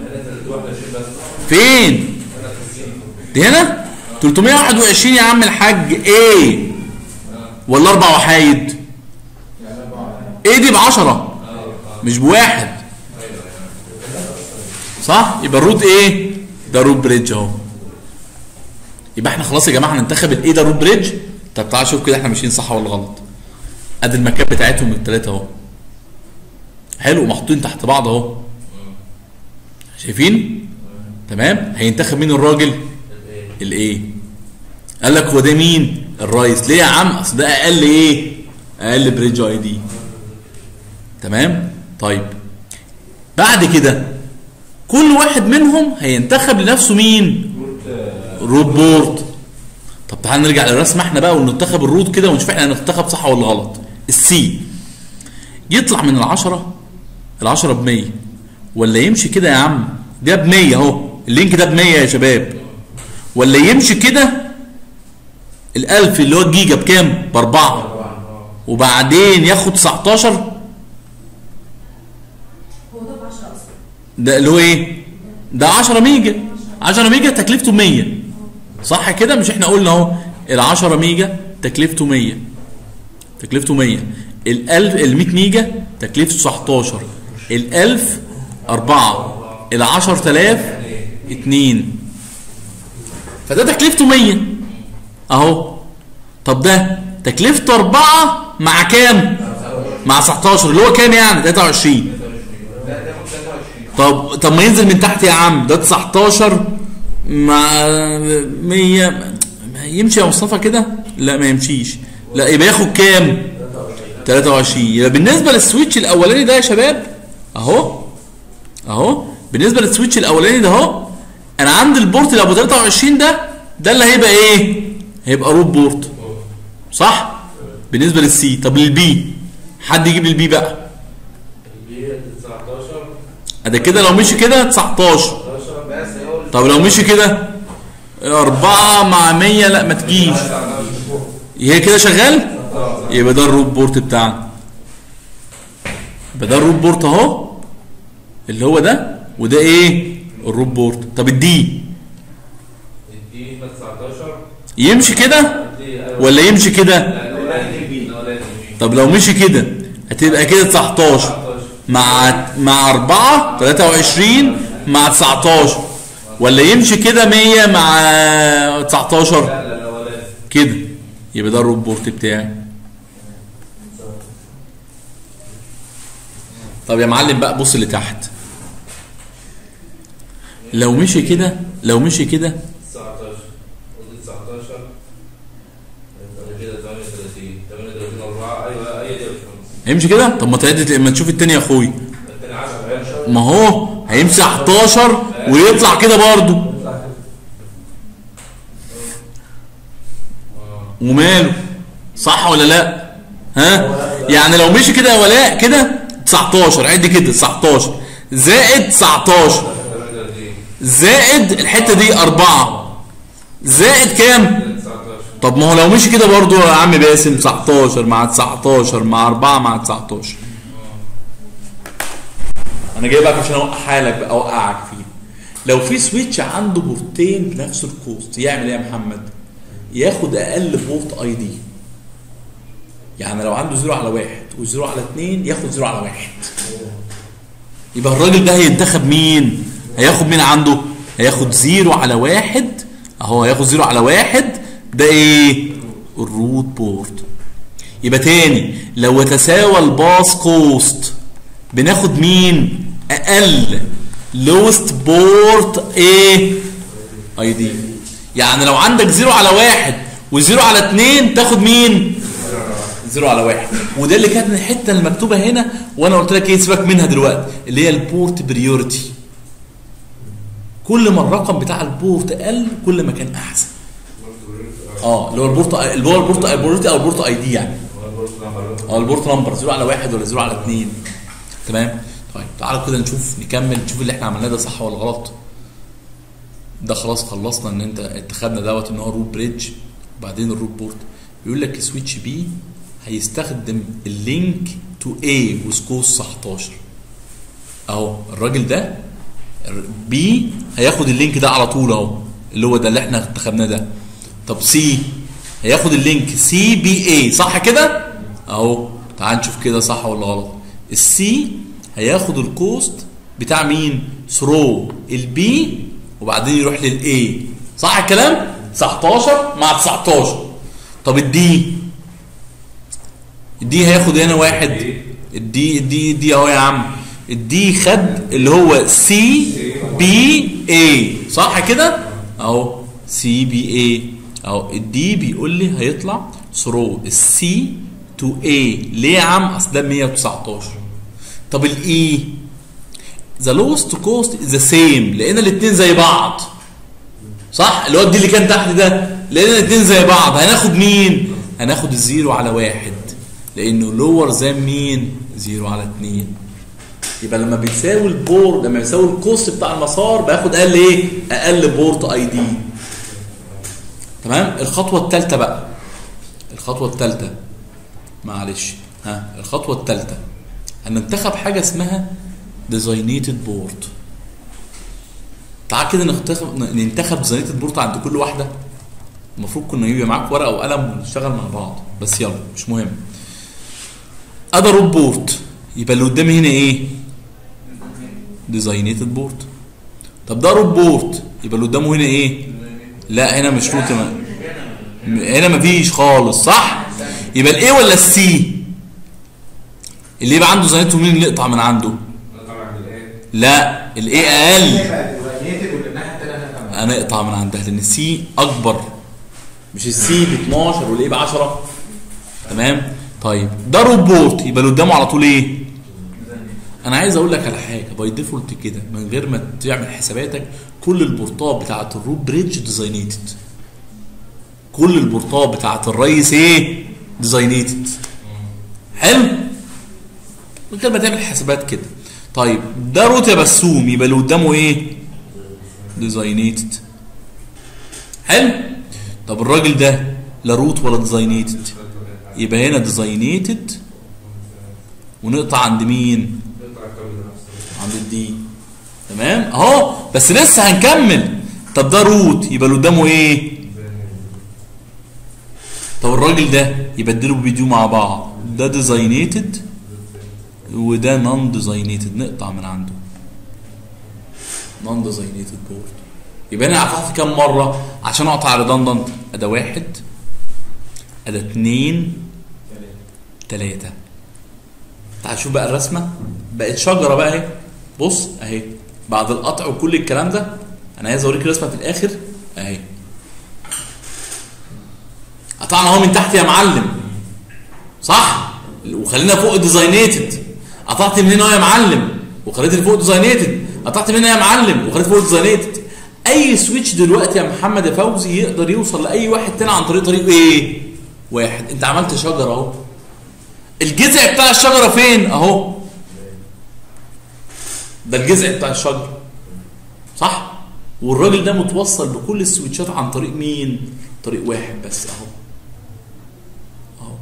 A: فين دي هنا 321 يا عم الحاج ايه ولا اربع وحايد ايه دي ب 10 مش بواحد صح يبقى الروت ايه ده روت بريدج اهو يبقى احنا خلاص يا جماعه هننتخب الايه ده روت بريدج طب تعال شوف كده احنا ماشيين صح ولا غلط ادي المكان بتاعتهم الثلاثه اهو حلو محطوطين تحت بعض اهو شايفين تمام هينتخب مين الراجل الايه قال لك هو ده مين الرئيس ليه يا عم اصل ده اقل ايه اقل بريدج اي دي تمام طيب بعد كده كل واحد منهم هينتخب لنفسه مين روت بورد طب تعال نرجع للرسمه احنا بقى وننتخب الروت كده ونشوف احنا هننتخب صح ولا غلط السي يطلع من العشرة العشرة ب 100 ولا يمشي كده يا عم ده ب 100 اهو اللينك ده ب 100 يا شباب ولا يمشي كده الألف اللي هو الجيجا بكام؟ بأربعة وبعدين ياخد 19
D: هو ده ب 10 اصلا
A: ده اللي هو ايه؟ ده 10 ميجا 10 ميجا تكلفته 100 صح كده مش احنا قلنا اهو ال 10 ميجا تكلفته 100 تكلفته 100 ال 1000 ال 100 ميجا تكلفته 19 ال 1000 4 ال 10000 2 فده تكلفته 100 اهو طب ده تكلفته 4 مع كام؟ مع 19 اللي هو كام يعني 23 طب طب ما ينزل من تحت يا عم ده 19 مع 100 ما يمشي يا مصطفى كده؟ لا ما يمشيش لا يبقى ياخد كام؟ 23 يبقى بالنسبه للسويتش الاولاني ده يا شباب اهو اهو بالنسبه للسويتش الاولاني ده اهو انا عندي البورت اللي ابو 23 ده ده اللي هيبقى ايه؟ هيبقى روت بورت صح؟ بالنسبه للسي طب للبي حد يجيب البي بقى
C: البي 19
A: ده كده لو مشي كده 19
C: 19 بس هو
A: طب لو مشي كده 4 مع 100 لا ما تجيش هي كده شغال يبقى ده الروت بورت بتاعنا يبقى ده الروت بورت اهو اللي هو ده وده ايه الروت بورت طب الدي
C: الدي 19
A: يمشي كده
C: الدي
A: ولا يمشي كده
C: الاولاني الاولاني
A: طب لو مشي كده هتبقى كده 19 مع مع 4 23 مع 19 ولا يمشي كده 100 مع 19
C: لا لا الاولاني
A: كده يبقى ده الروت بورت بتاعي طب يا معلم بقى بص اللي تحت لو مشي كده لو مشي كده
C: 19 قلت 19 يبقى كده 38 38 4 ايوه هي دي يا باشمهندس
A: هيمشي كده طب ما تعد لما تشوف التاني يا اخوي
C: الثاني 10
A: ما هو هيمشي 11 ويطلع كده برضه وماله صح ولا لا ها يعني لو مشي كده يا ولاء كده 19 عد كده 19 زائد 19
C: 38
A: زائد الحته دي 4 زائد كام
C: 19
A: طب ما هو لو مشي كده برضو يا عم باسم 19 مع 19 مع 4 مع 19 انا جايبك عشان اوقعها لك بقى اوقعك فيه لو في سويتش عنده بورتين بنفس الكوست يعمل ايه يا محمد ياخد اقل بورت اي دي يعني لو عنده 0 على 1 و0 على 2 ياخد 0 على 1 يبقى الراجل ده هينتخب مين هياخد مين عنده هياخد 0 على 1 اهو هياخد 0 على 1 ده ايه الروت بورت يبقى تاني لو تساوى الباس كوست بناخد مين اقل لوست بورت ايه اي دي يعني لو عندك زيرو على واحد وزيرو على اتنين تاخد مين زيرو على واحد وده اللي كانت الحته المكتوبه هنا وانا قلت لك ايه سيبك منها دلوقتي اللي هي البورت بريورتي كل ما الرقم بتاع البورت قل كل ما كان احسن اه اللي هو البورت اللي هو البورت البورت او البورت اي دي يعني اه البورت نمبر زيرو على واحد ولا زيرو على اثنين تمام طيب تعالوا كده نشوف نكمل نشوف اللي احنا عملناه ده صح ولا غلط ده خلاص خلصنا ان انت اتخذنا دوت ان هو روت بريدج وبعدين الروت بورت بيقول لك سويتش بي هيستخدم اللينك تو اي وسكوس 19 اهو الراجل ده بي هياخد اللينك ده على طول اهو اللي هو ده اللي احنا اتخذناه ده طب سي هياخد اللينك سي بي اي صح كده اهو تعال نشوف كده صح ولا غلط السي هياخد الكوست بتاع مين ثرو البي وبعدين يروح للاي صح الكلام 19 مع 19 طب الدي الدي هياخد هنا واحد الدي الدي الدي اهو يا عم الدي خد اللي هو سي بي اي صح كده اهو سي بي اي اهو الدي بيقول لي هيطلع ثرو السي تو اي ليه يا عم اصل ده 119 طب الاي ذا لوست كوست ذا سيم لقينا الاثنين زي بعض صح اللي هو الدي اللي كان تحت ده لقينا الاثنين زي بعض هناخد مين هناخد الزيرو على واحد لانه لور زي مين زيرو على اتنين يبقى لما بيساوي البورد لما بيساوي الكوست بتاع المسار باخد اقل ايه اقل بورت اي دي تمام الخطوه الثالثه بقى الخطوه الثالثه معلش ها الخطوه الثالثه هننتخب حاجه اسمها ديزاينيتد بورد تعال كده ننتخب ننتخب ديزاينيتد بورد عند كل واحده المفروض كنا يبقى معاك ورقه وقلم ونشتغل مع بعض بس يلا مش مهم ادي روب بورد يبقى اللي قدامي هنا ايه ديزاينيتد بورد طب ده روب بورد يبقى اللي قدامه هنا ايه لا هنا مش روت ما. هنا مفيش خالص صح يبقى الايه ولا السي اللي يبقى عنده ديزاينيتد مين اللي يقطع من عنده
C: طبعا الايه
A: لا الايه اقل
D: ديزاينيتد واللي الناحيه الثانيه هنفهم
A: انا اقطع من عندها لان السي اكبر مش السي ب 12 والايه ب 10 تمام طيب ده روبوت يبقى اللي قدامه على طول ايه انا عايز اقول لك على حاجه باي ديفولت كده من غير ما تعمل حساباتك كل البورتات بتاعت الروب بريدج ديزاينيتد كل البورتات بتاعت الريس ايه ديزاينيتد حلو من غير ما تعمل حسابات كده طيب ده روت يا بسوم يبقى اللي قدامه ايه ديزاينيتد حلو طب الراجل ده لا روت ولا ديزاينيتد يبقى هنا ديزاينيتد ونقطع عند مين عند الدي تمام اهو بس لسه هنكمل طب ده روت يبقى اللي قدامه ايه طب الراجل ده يبدلوا بفيديو مع بعض ده ديزاينيتد وده نون ديزاينيتد نقطع من عنده نون ديزاينيتد بورد يبقى انا قطعت كام مره عشان اقطع ريدندنت اداه واحد اداه اتنين تلاته تعال شوف بقى الرسمه بقت شجره بقى اهي بص اهي بعد القطع وكل الكلام ده انا عايز اوريك رسمه في الاخر اهي قطعنا اهو من تحت يا معلم صح وخلينا فوق ديزاينيتد قطعت من هنا اهو يا معلم وخليت اللي فوق ديزاينيتد قطعت منها يا معلم وخليت فوق ديزاينيتد اي سويتش دلوقتي يا محمد يا فوزي يقدر يوصل لاي واحد تاني عن طريق طريق ايه واحد انت عملت شجره اهو الجذع بتاع الشجره فين اهو ده الجذع بتاع الشجره صح والراجل ده متوصل بكل السويتشات عن طريق مين طريق واحد بس اهو اهو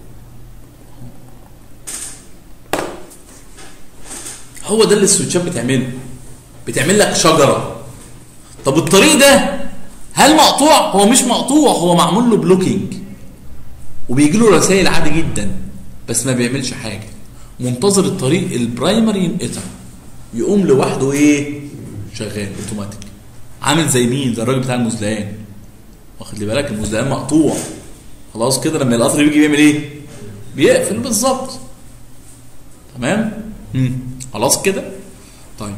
A: هو ده اللي السويتشات بتعمله بتعمل لك شجره طب الطريق ده هل مقطوع هو مش مقطوع هو معمول له بلوكينج وبيجي له رسائل عادي جدا بس ما بيعملش حاجه منتظر الطريق البرايمري ينقطع يقوم لوحده ايه شغال اوتوماتيك عامل زي مين زي الراجل بتاع المزلقان واخد لي بالك المزلقان مقطوع خلاص كده لما القطر بيجي بيعمل ايه بيقفل بالظبط تمام مم. خلاص كده طيب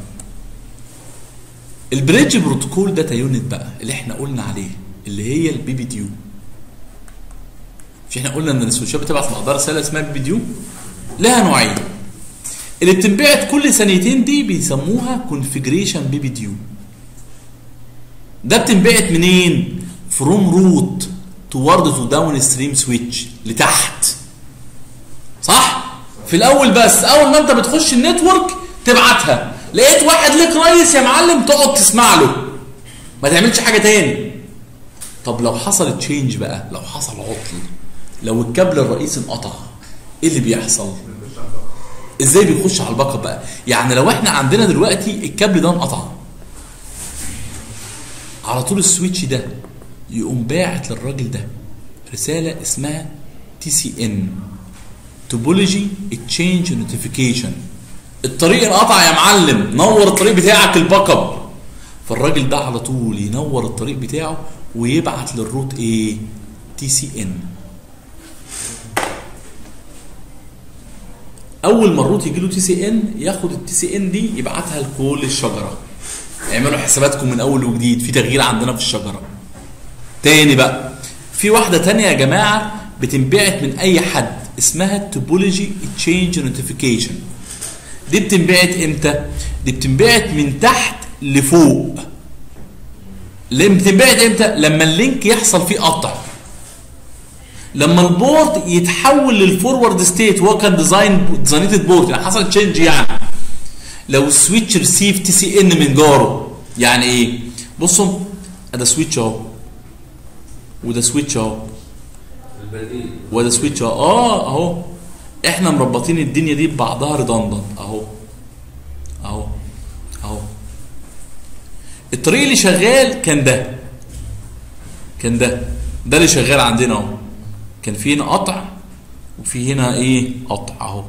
A: البريدج بروتوكول داتا يونت بقى اللي احنا قلنا عليه اللي هي البي بي ديو مش احنا قلنا ان السويتشات بتبعت مقدار رساله اسمها بي بي ديو لها نوعين اللي بتنبعت كل ثانيتين دي بيسموها كونفيجريشن بي بي ديو ده بتنبعت منين فروم روت توارد تو داون ستريم سويتش لتحت صح في الاول بس اول ما انت بتخش النتورك تبعتها لقيت واحد ليك ريس يا معلم تقعد تسمع له ما تعملش حاجه تاني طب لو حصل تشينج بقى لو حصل عطل لو الكابل الرئيسي انقطع ايه اللي بيحصل ازاي بيخش على الباك اب بقى يعني لو احنا عندنا دلوقتي الكابل ده انقطع على طول السويتش ده يقوم باعت للراجل ده رساله اسمها تي سي ان توبولوجي تشينج نوتيفيكيشن الطريق انقطع يا معلم نور الطريق بتاعك الباك اب فالراجل ده على طول ينور الطريق بتاعه ويبعت للروت ايه تي سي ان اول ما الروت يجي له تي سي ان ياخد التي سي ان دي يبعتها لكل الشجره اعملوا حساباتكم من اول وجديد في تغيير عندنا في الشجره تاني بقى في واحده تانية يا جماعه بتنبعت من اي حد اسمها توبولوجي تشينج نوتيفيكيشن دي بتنبعت امتى دي بتنبعت من تحت لفوق ليه بتنبعت امتى لما اللينك يحصل فيه قطع لما البورد يتحول للفورورد ستيت وهو كان ديزاين ديزاينيتد بورد يعني حصل تشينج يعني لو السويتش ريسيف تي سي ان من جاره يعني ايه بصوا ده سويتش اهو وده سويتش اهو
C: البديل
A: وده سويتش اهو اه اهو احنا مربطين الدنيا دي ببعضها ريدندنت اهو اهو اهو الطريق اللي شغال كان ده كان ده ده اللي شغال عندنا اهو كان في هنا قطع وفي هنا ايه قطع اهو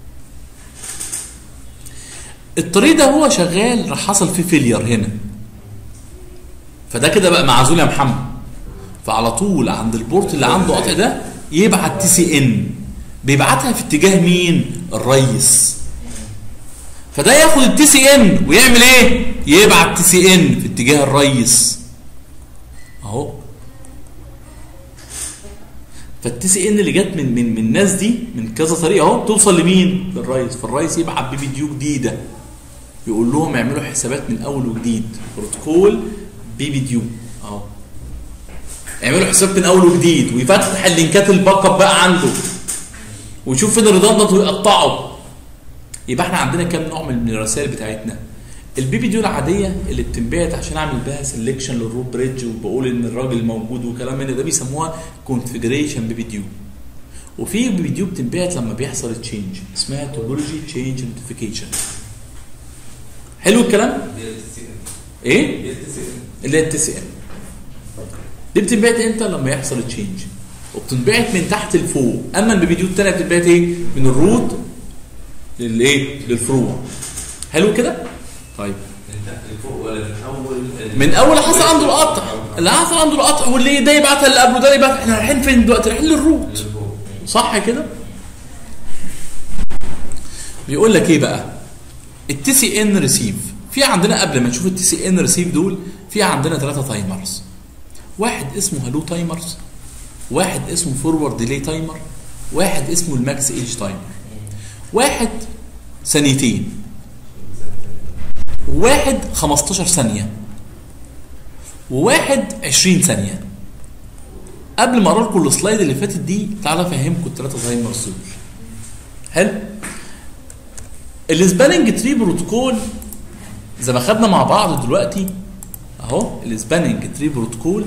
A: الطريق ده هو شغال راح حصل فيه فيلير هنا فده كده بقى معزول يا محمد فعلى طول عند البورت اللي عنده قطع ده يبعت تي سي ان بيبعتها في اتجاه مين الريس فده ياخد التي سي ان ويعمل ايه يبعت تي سي ان في اتجاه الريس اهو فالتي سي ان اللي جت من من من الناس دي من كذا طريقه اهو توصل لمين للريس فالريس يبعت بي بي ديو جديده يقول لهم اعملوا حسابات من اول وجديد بروتوكول بي بي ديو اهو اعملوا حساب من اول وجديد ويفتح اللينكات الباك اب بقى عنده ويشوف فين الريدندنت ويقطعه يبقى احنا عندنا كام نوع من الرسائل بتاعتنا البي بي ديو العاديه اللي بتنبعت عشان اعمل بيها سelection للروت بريدج وبقول ان الراجل موجود وكلام من ده بيسموها كونفيجريشن بي بي ديو وفي بي بي ديو بتنبعت لما بيحصل تشينج اسمها توبولوجي تشينج نوتيفيكيشن حلو الكلام
C: دي التي سي ان
A: ايه
C: دي التي سي ان
A: اللي هي التي سي ام دي بتنبعت امتى لما يحصل تشينج وبتنبعت من تحت لفوق اما البي بي ديو الثانيه بتنبعت ايه من الروت للايه للفروع حلو كده طيب
C: من تحت لفوق ولا من اول
A: من اول حصل عنده القطع اللي حصل عنده القطع واللي ده يبعتها اللي قبله ده يبعت احنا رايحين فين دلوقتي رايحين للروت
C: لفوق
A: صح كده بيقول لك ايه بقى التي سي ان ريسيف في عندنا قبل ما نشوف التي سي ان ريسيف دول في عندنا ثلاثه تايمرز واحد اسمه هالو تايمرز واحد اسمه فورورد ديلي تايمر واحد اسمه الماكس ايج تايمر واحد ثانيتين وواحد 15 ثانيه وواحد 20 ثانيه قبل ما اقرا لكم السلايد اللي فاتت دي تعالى افهمكم الثلاثه تايمر دول حلو السباننج تري بروتوكول زي ما خدنا مع بعض دلوقتي اهو السباننج تري بروتوكول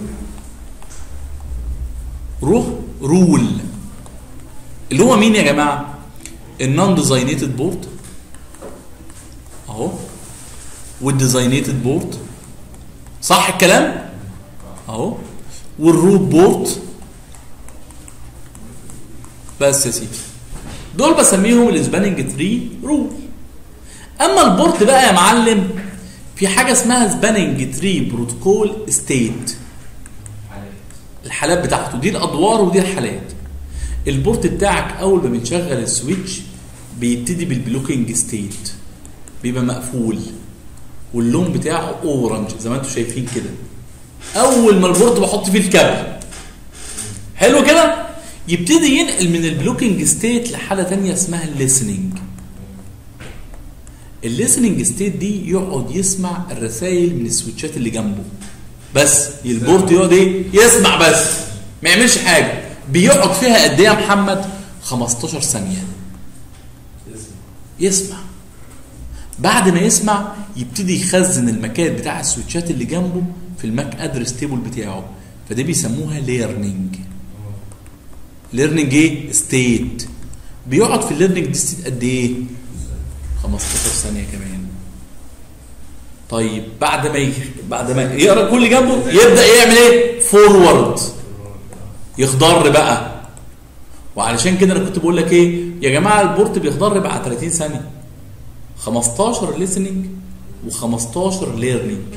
A: روح رول اللي هو مين يا جماعه النون ديزاينيتد بورد اهو والديزاينيتد بورد صح الكلام اهو والروت بورد بس يا سيدي دول بسميهم السباننج تري رول اما البورت بقى يا معلم في حاجه اسمها سباننج تري بروتوكول ستيت الحالات بتاعته دي الادوار ودي الحالات البورت بتاعك اول ما بنشغل السويتش بيبتدي بالبلوكينج ستيت بيبقى مقفول واللون بتاعه اورنج زي ما انتم شايفين كده اول ما البورت بحط فيه الكابل حلو كده يبتدي ينقل من البلوكينج ستيت لحاله تانية اسمها الليسننج الليسننج ستيت دي يقعد يسمع الرسائل من السويتشات اللي جنبه بس البورت يقعد ايه يسمع بس ما يعملش حاجه بيقعد فيها قد ايه يا محمد 15 ثانيه يسمع بعد ما يسمع يبتدي يخزن المكان بتاع السويتشات اللي جنبه في الماك ادرس تيبل بتاعه فدي بيسموها ليرنينج ليرنينج ايه ستيت بيقعد في الليرنينج ستيت قد ايه 15 ثانيه كمان طيب بعد ما يخ... بعد ما يقرا كل اللي جنبه يبدا يعمل ايه فورورد يخضر بقى وعلشان كده انا كنت بقول لك ايه يا جماعه البورت بيخضر بعد 30 ثانيه 15 listening و15 learning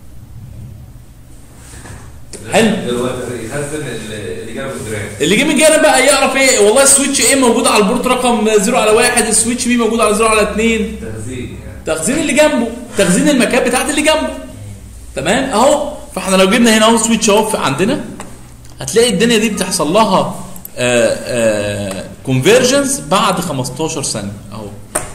A: حلو
C: دلوقتي يخزن اللي جاب الدراع
A: اللي جه من جانب بقى يعرف ايه والله السويتش ايه موجود على البورت رقم 0 على 1 السويتش بي موجود على 0 على 2
C: تخزين يعني
A: تخزين اللي جنبه تخزين المكان بتاعت اللي جنبه تمام اهو فاحنا لو جبنا هنا اهو سويتش اهو في عندنا هتلاقي الدنيا دي بتحصل لها كونفرجنس بعد 15 ثانيه اهو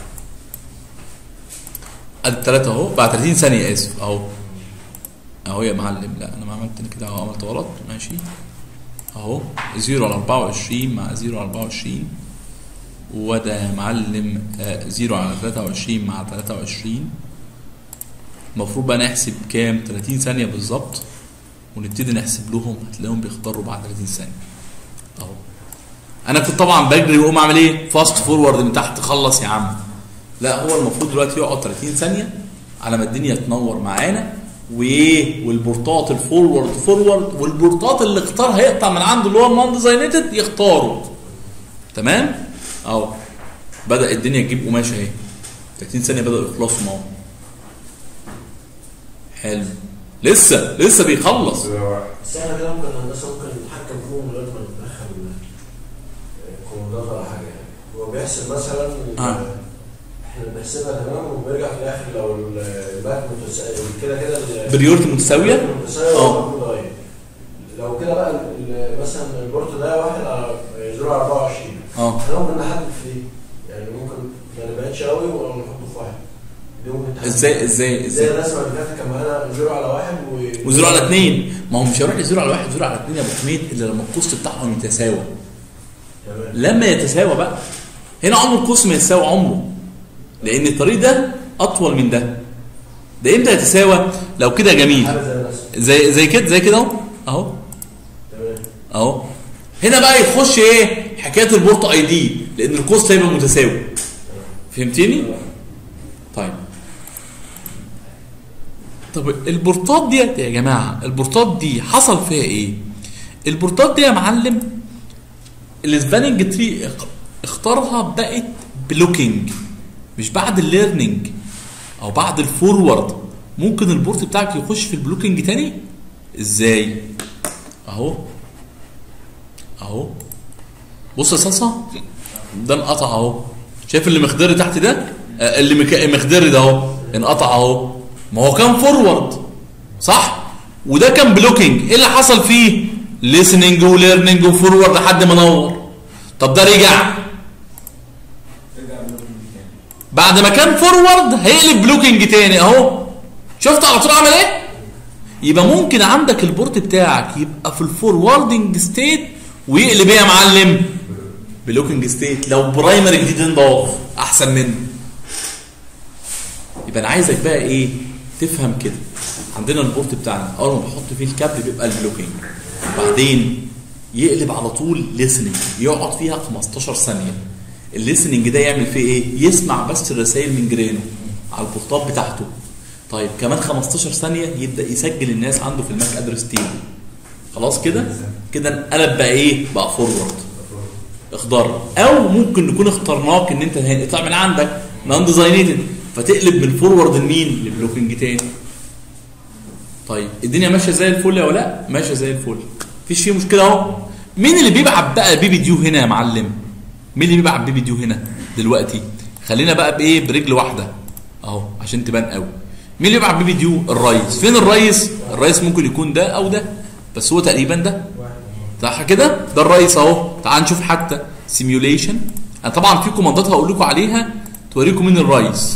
A: ادي الثلاثه اهو بعد 30 ثانيه اسف اهو اهو يا معلم لا انا ما عملت كده اهو عملت غلط ماشي اهو 0 على 24 مع 0 على 24 وده يا معلم 0 على 23 مع 23 المفروض بقى نحسب كام 30 ثانيه بالظبط ونبتدي نحسب لهم هتلاقيهم بيخضروا بعد 30 ثانيه اهو انا كنت طبعا بجري واقوم اعمل ايه فاست فورورد من تحت خلص يا عم لا هو المفروض دلوقتي يقعد 30 ثانيه على ما الدنيا تنور معانا وايه والبورتات الفورورد فورورد والبورتات اللي اختارها يقطع من عنده اللي هو النون ديزاينيتد يختاره تمام اهو بدا الدنيا تجيب قماشه اهي 30 ثانيه بداوا يخلصوا اهو حلو لسه لسه بيخلص
E: بس احنا كده ممكن هندسه ممكن نتحكم فيهم من غير ما ندخل كومودات ولا حاجه يعني هو بيحسب مثلا
A: آه.
E: احنا بنحسبها تمام وبيرجع في الاخر لو الباك متساوي كده كده ال-
A: بريورتي متساويه
E: متساوي
A: آه.
E: والباك متغير. لو كده بقى ال- مثلا البورت ده واحد على 0 على 24
A: اه
E: احنا ممكن نحدد فيه يعني ممكن ما نبعدش قوي ونحطه في واحد دي ممكن تحدد.
A: ازاي ازاي
E: زي
A: ازاي
E: الرسمه اللي فاتت كان معانا 0 على واحد و
A: وزيرو على اثنين ما هو مش هيروح لزيرو على واحد زيرو على اثنين يا ابو حميد الا لما الكوست بتاعهم يتساوى
E: تمام
A: لما يتساوى بقى هنا عمر الكوست ما يتساوى عمره لان الطريق ده اطول من ده ده امتى يتساوى لو كده جميل
E: حاجه زي الرسمه
A: زي زي كده زي كده اهو اهو
E: تمام
A: اهو هنا بقى يخش ايه حكايه البورت اي دي لان الكوست هيبقى متساوي فهمتني طيب طب البورتات ديت يا جماعه البورتات دي حصل فيها ايه البورتات دي يا معلم السباننج تري اختارها بقت بلوكينج مش بعد الليرنينج او بعد الفورورد ممكن البورت بتاعك يخش في البلوكينج تاني ازاي اهو اهو بص يا صلصه ده انقطع اهو شايف اللي مخدري تحت ده آه، اللي مك- مخدري ده اهو انقطع اهو ما هو كان فورورد صح وده كان بلوكينج ايه اللي حصل فيه listening وليرنينج وفورورد لحد ما نور طب ده رجع بعد ما كان فورورد هيقلب بلوكينج تاني اهو شفت على طول عمل ايه يبقى ممكن عندك البورت بتاعك يبقى في الفوروردنج ستيت ويقلب ايه يا معلم بلوكينج ستيت لو برايمري جديد انضاف احسن منه يبقى انا عايزك بقى ايه تفهم كده عندنا البورت بتاعنا اول ما بحط فيه الكابل بيبقى البلوكينج بعدين يقلب على طول ليسننج يقعد فيها 15 ثانيه الليسننج ده يعمل فيه ايه يسمع بس الرسائل من جيرانه على البورتات بتاعته طيب كمان 15 ثانيه يبدا يسجل الناس عنده في الماك ادرس تيبل خلاص كده كده انقلب بقى ايه بقى فورورد اخضر او ممكن نكون اخترناك ان انت هيطلع من عندك نون ديزاينيتد فتقلب من فورورد لمين لبلوكينج تاني طيب الدنيا ماشيه زي الفل يا ولا ماشيه زي الفل مفيش فيه مشكله اهو مين اللي بيبعت بقى بيبي ديو هنا يا معلم مين اللي بيبعت بيبي ديو هنا دلوقتي خلينا بقى بايه برجل واحده اهو عشان تبان قوي مين اللي بيبعت بيبي ديو الريس فين الريس الريس ممكن يكون ده او ده بس هو تقريبا ده صح كده ده الريس اهو تعال نشوف حتى سيميوليشن انا طبعا في كوماندات هقول لكم عليها توريكم مين الريس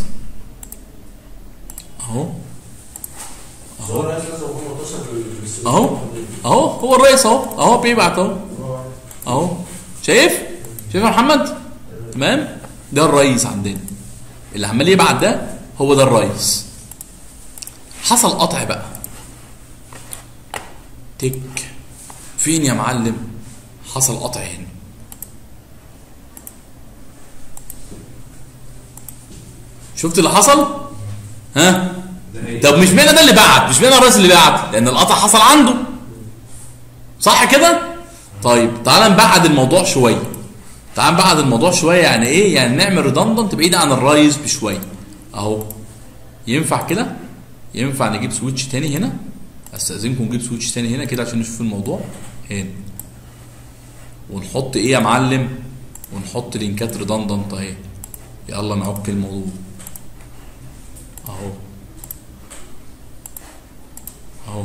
A: اهو
E: هو الرئيس لازم يكون متصل بال-
A: اهو اهو هو الرئيس اهو اهو بيبعت اهو اهو شايف شايف يا محمد تمام ده الرئيس عندنا اللي عمال يبعت ده هو ده الرئيس حصل قطع بقى تك فين يا معلم حصل قطع هنا شفت اللي حصل ها
B: ده هي
A: طب مش معنى ده اللي بعت مش معنى الرئيس اللي بعت لان القطع حصل عنده صح كده طيب تعال نبعد الموضوع شويه تعال نبعد الموضوع شويه يعني ايه يعني نعمل ريدندنت بعيد عن الرئيس بشويه اهو ينفع كده ينفع نجيب سويتش تاني هنا استاذنكم نجيب سويتش تاني هنا كده عشان نشوف الموضوع هنا ونحط ايه يا معلم ونحط لينكات ريدندنت اهي يلا نعك الموضوع اهو اهو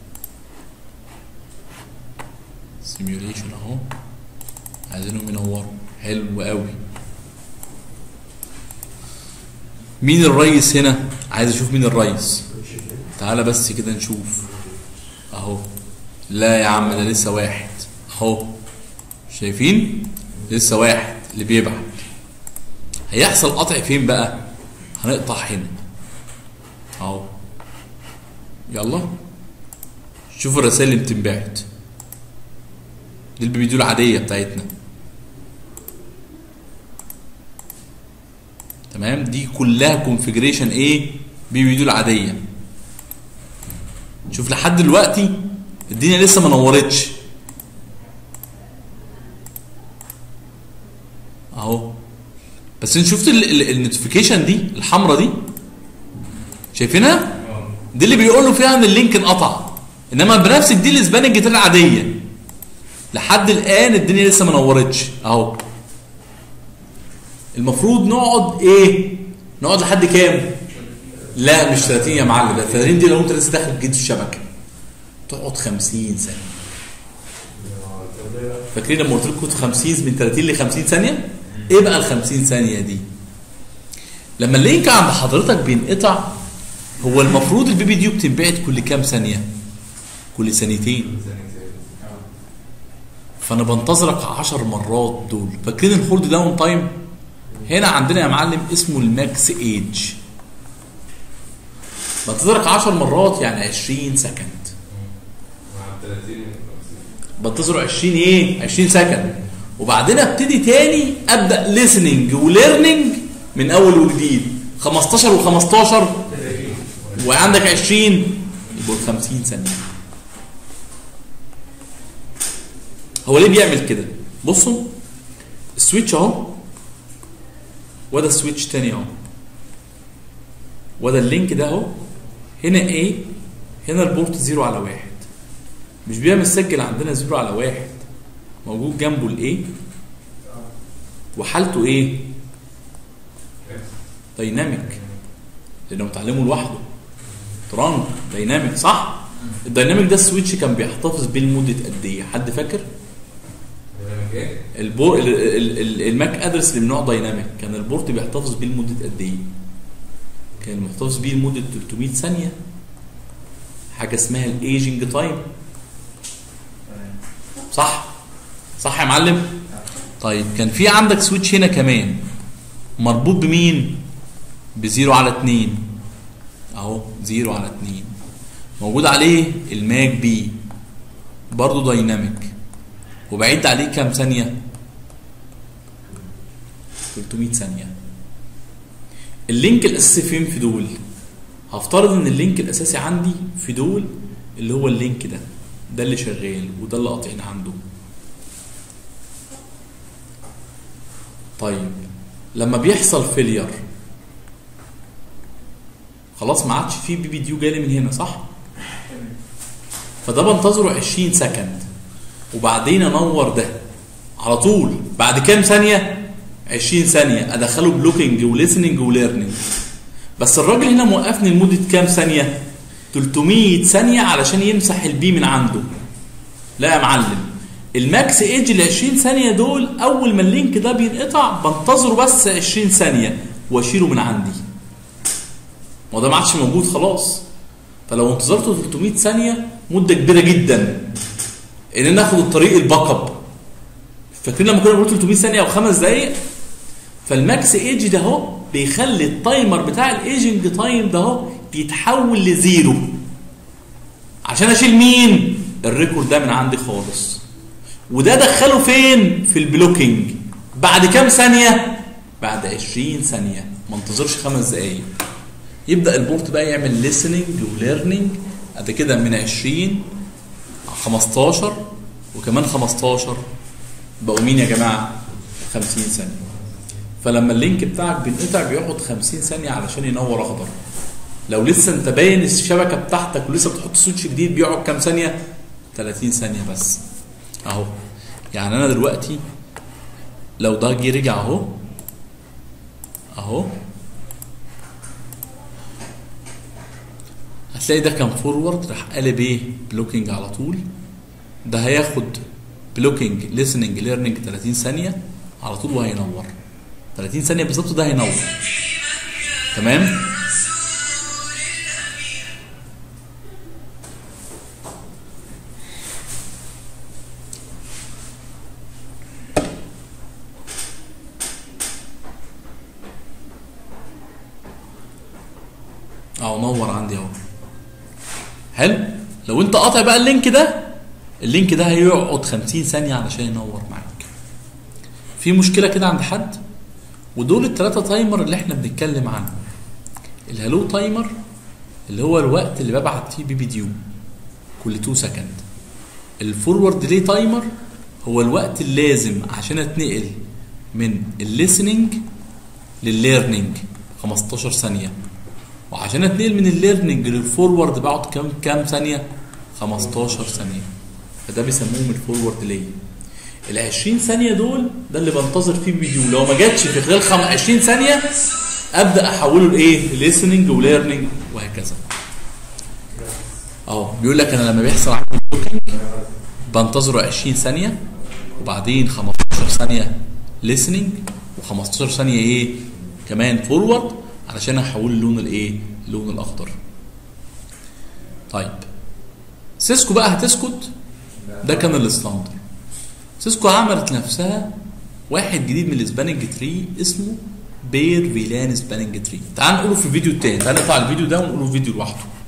A: سيميوليشن اهو عايزينهم ينوروا حلو قوي مين الريس هنا عايز اشوف مين الريس تعالى بس كده نشوف اهو لا يا عم ده لسه واحد اهو شايفين لسه واحد اللي بيبعت هيحصل قطع فين بقى هنقطع هنا اهو يلا شوف الرسائل اللي بتنبعت دي البي دي العاديه بتاعتنا تمام دي كلها كونفيجريشن ايه بي بي دي العاديه شوف لحد دلوقتي الدنيا لسه ما نورتش اهو بس انت شفت النوتيفيكيشن دي الحمراء دي شايفينها دي اللي بيقولوا فيها ان اللينك انقطع انما بنفس دي الاسبان الجيتار العاديه لحد الان الدنيا لسه ما نورتش اهو المفروض نقعد ايه نقعد لحد كام لا مش 30 يا معلم ده 30 دي لو انت لسه داخل جديد في الشبكه تقعد 50 ثانيه فاكرين لما قلت لكم 50 من 30 ل 50 ثانيه ايه بقى ال 50 ثانيه دي لما اللينك عند حضرتك بينقطع هو المفروض البي بي دي بتنبعت كل كام ثانيه كل ثانيتين فانا بنتظرك 10 مرات دول فاكرين الهولد داون تايم هنا عندنا يا معلم اسمه الماكس ايج بنتظرك 10 مرات يعني 20 سكند
B: مع 30
A: بنتظر 20 ايه 20 سكند وبعدين ابتدي تاني ابدا ليسننج وليرنينج من اول وجديد 15 و15 وعندك 20 يبقوا 50 ثانيه هو ليه بيعمل كده بصوا السويتش اهو وده السويتش تاني اهو وده اللينك ده اهو هنا ايه هنا البورت زيرو على واحد مش بيعمل سجل عندنا زيرو على واحد موجود جنبه الايه وحالته ايه دايناميك لانه متعلمه لوحده ترانك دايناميك صح الدايناميك ده السويتش كان بيحتفظ بيه لمده قد ايه حد فاكر
B: ايه؟
A: البو... ال- ال- ال- الماك ادرس اللي من نوع دايناميك كان البورت بيحتفظ بيه لمده قد ايه؟ كان محتفظ بيه لمده 300 ثانيه حاجه اسمها الايجنج تايم صح صح يا معلم طيب كان في عندك سويتش هنا كمان مربوط بمين بزيرو على اتنين اهو زيرو على اتنين موجود عليه الماك بي برضه دايناميك وبعيد عليه كام ثانية 300 ثانية اللينك الأساسي فين في دول هفترض ان اللينك الأساسي عندي في دول اللي هو اللينك ده ده اللي شغال وده اللي قاطعين عنده طيب لما بيحصل فيلير خلاص ما عادش فيه بي بي ديو جالي من هنا صح فده بنتظره 20 سكند وبعدين انور ده على طول بعد كام ثانيه 20 ثانيه ادخله بلوكينج وليسننج وليرنينج بس الراجل هنا موقفني لمده كام ثانيه 300 ثانيه علشان يمسح البي من عنده لا يا معلم الماكس ايج ال 20 ثانيه دول اول ما اللينك ده بينقطع بنتظره بس 20 ثانيه واشيله من عندي ما هو ده ما عادش موجود خلاص فلو انتظرته 300 ثانيه مده كبيره جدا ان ناخد الطريق الباك اب فاكرين لما كنا بنقول 300 ثانيه او خمس دقائق فالماكس ايج ده اهو بيخلي التايمر بتاع الايجنج تايم ده اهو بيتحول لزيرو عشان اشيل مين الريكورد ده من عندي خالص وده دخله فين في البلوكينج بعد كام ثانيه بعد 20 ثانيه ما انتظرش خمس دقائق يبدا البورت بقى يعمل listening وليرنينج قد كده من 20 15 وكمان 15 بقوا مين يا جماعه 50 ثانيه فلما اللينك بتاعك بينقطع بياخد 50 ثانيه علشان ينور اخضر لو لسه انت باين الشبكه بتاعتك ولسه بتحط سويتش جديد بيقعد كام ثانيه 30 ثانيه بس اهو يعني انا دلوقتي لو ده جه رجع اهو اهو هتلاقي ده كان فورورد راح قالب ايه بلوكينج على طول ده هياخد بلوكينج listening ليرنينج 30 ثانيه على طول وهينور 30 ثانيه بالظبط ده هينور تمام اهو نور عندي اهو حلو لو انت قاطع بقى اللينك ده اللينك ده هيقعد 50 ثانيه علشان ينور معاك في مشكله كده عند حد ودول الثلاثه تايمر اللي احنا بنتكلم عنهم الهالو تايمر اللي هو الوقت اللي ببعت فيه بي بي ديو كل 2 سكند الفورورد ديلي تايمر هو الوقت اللازم عشان اتنقل من الليسننج للليرنينج 15 ثانيه وعشان اتنقل من الليرنينج للفورورد بقعد كام كام ثانيه 15 ثانيه فده بيسموهم الفورورد ديلي ال 20 ثانيه دول ده اللي بنتظر فيه فيديو لو ما جاتش في خلال خم- 20 ثانيه ابدا احوله لايه ليسننج وليرنينج وهكذا اهو بيقول لك انا لما بيحصل عندي بلوكينج بنتظره 20 ثانيه وبعدين 15 ثانيه listening و15 ثانيه ايه كمان فورورد علشان احول اللون الايه اللون الاخضر طيب سيسكو بقى هتسكت ده كان الستاندر سيسكو عملت نفسها واحد جديد من الاسبانينج تري اسمه بير فيلان سبانينج تري تعال نقوله في الفيديو التاني تعال نطلع الفيديو ده ونقوله في فيديو لوحده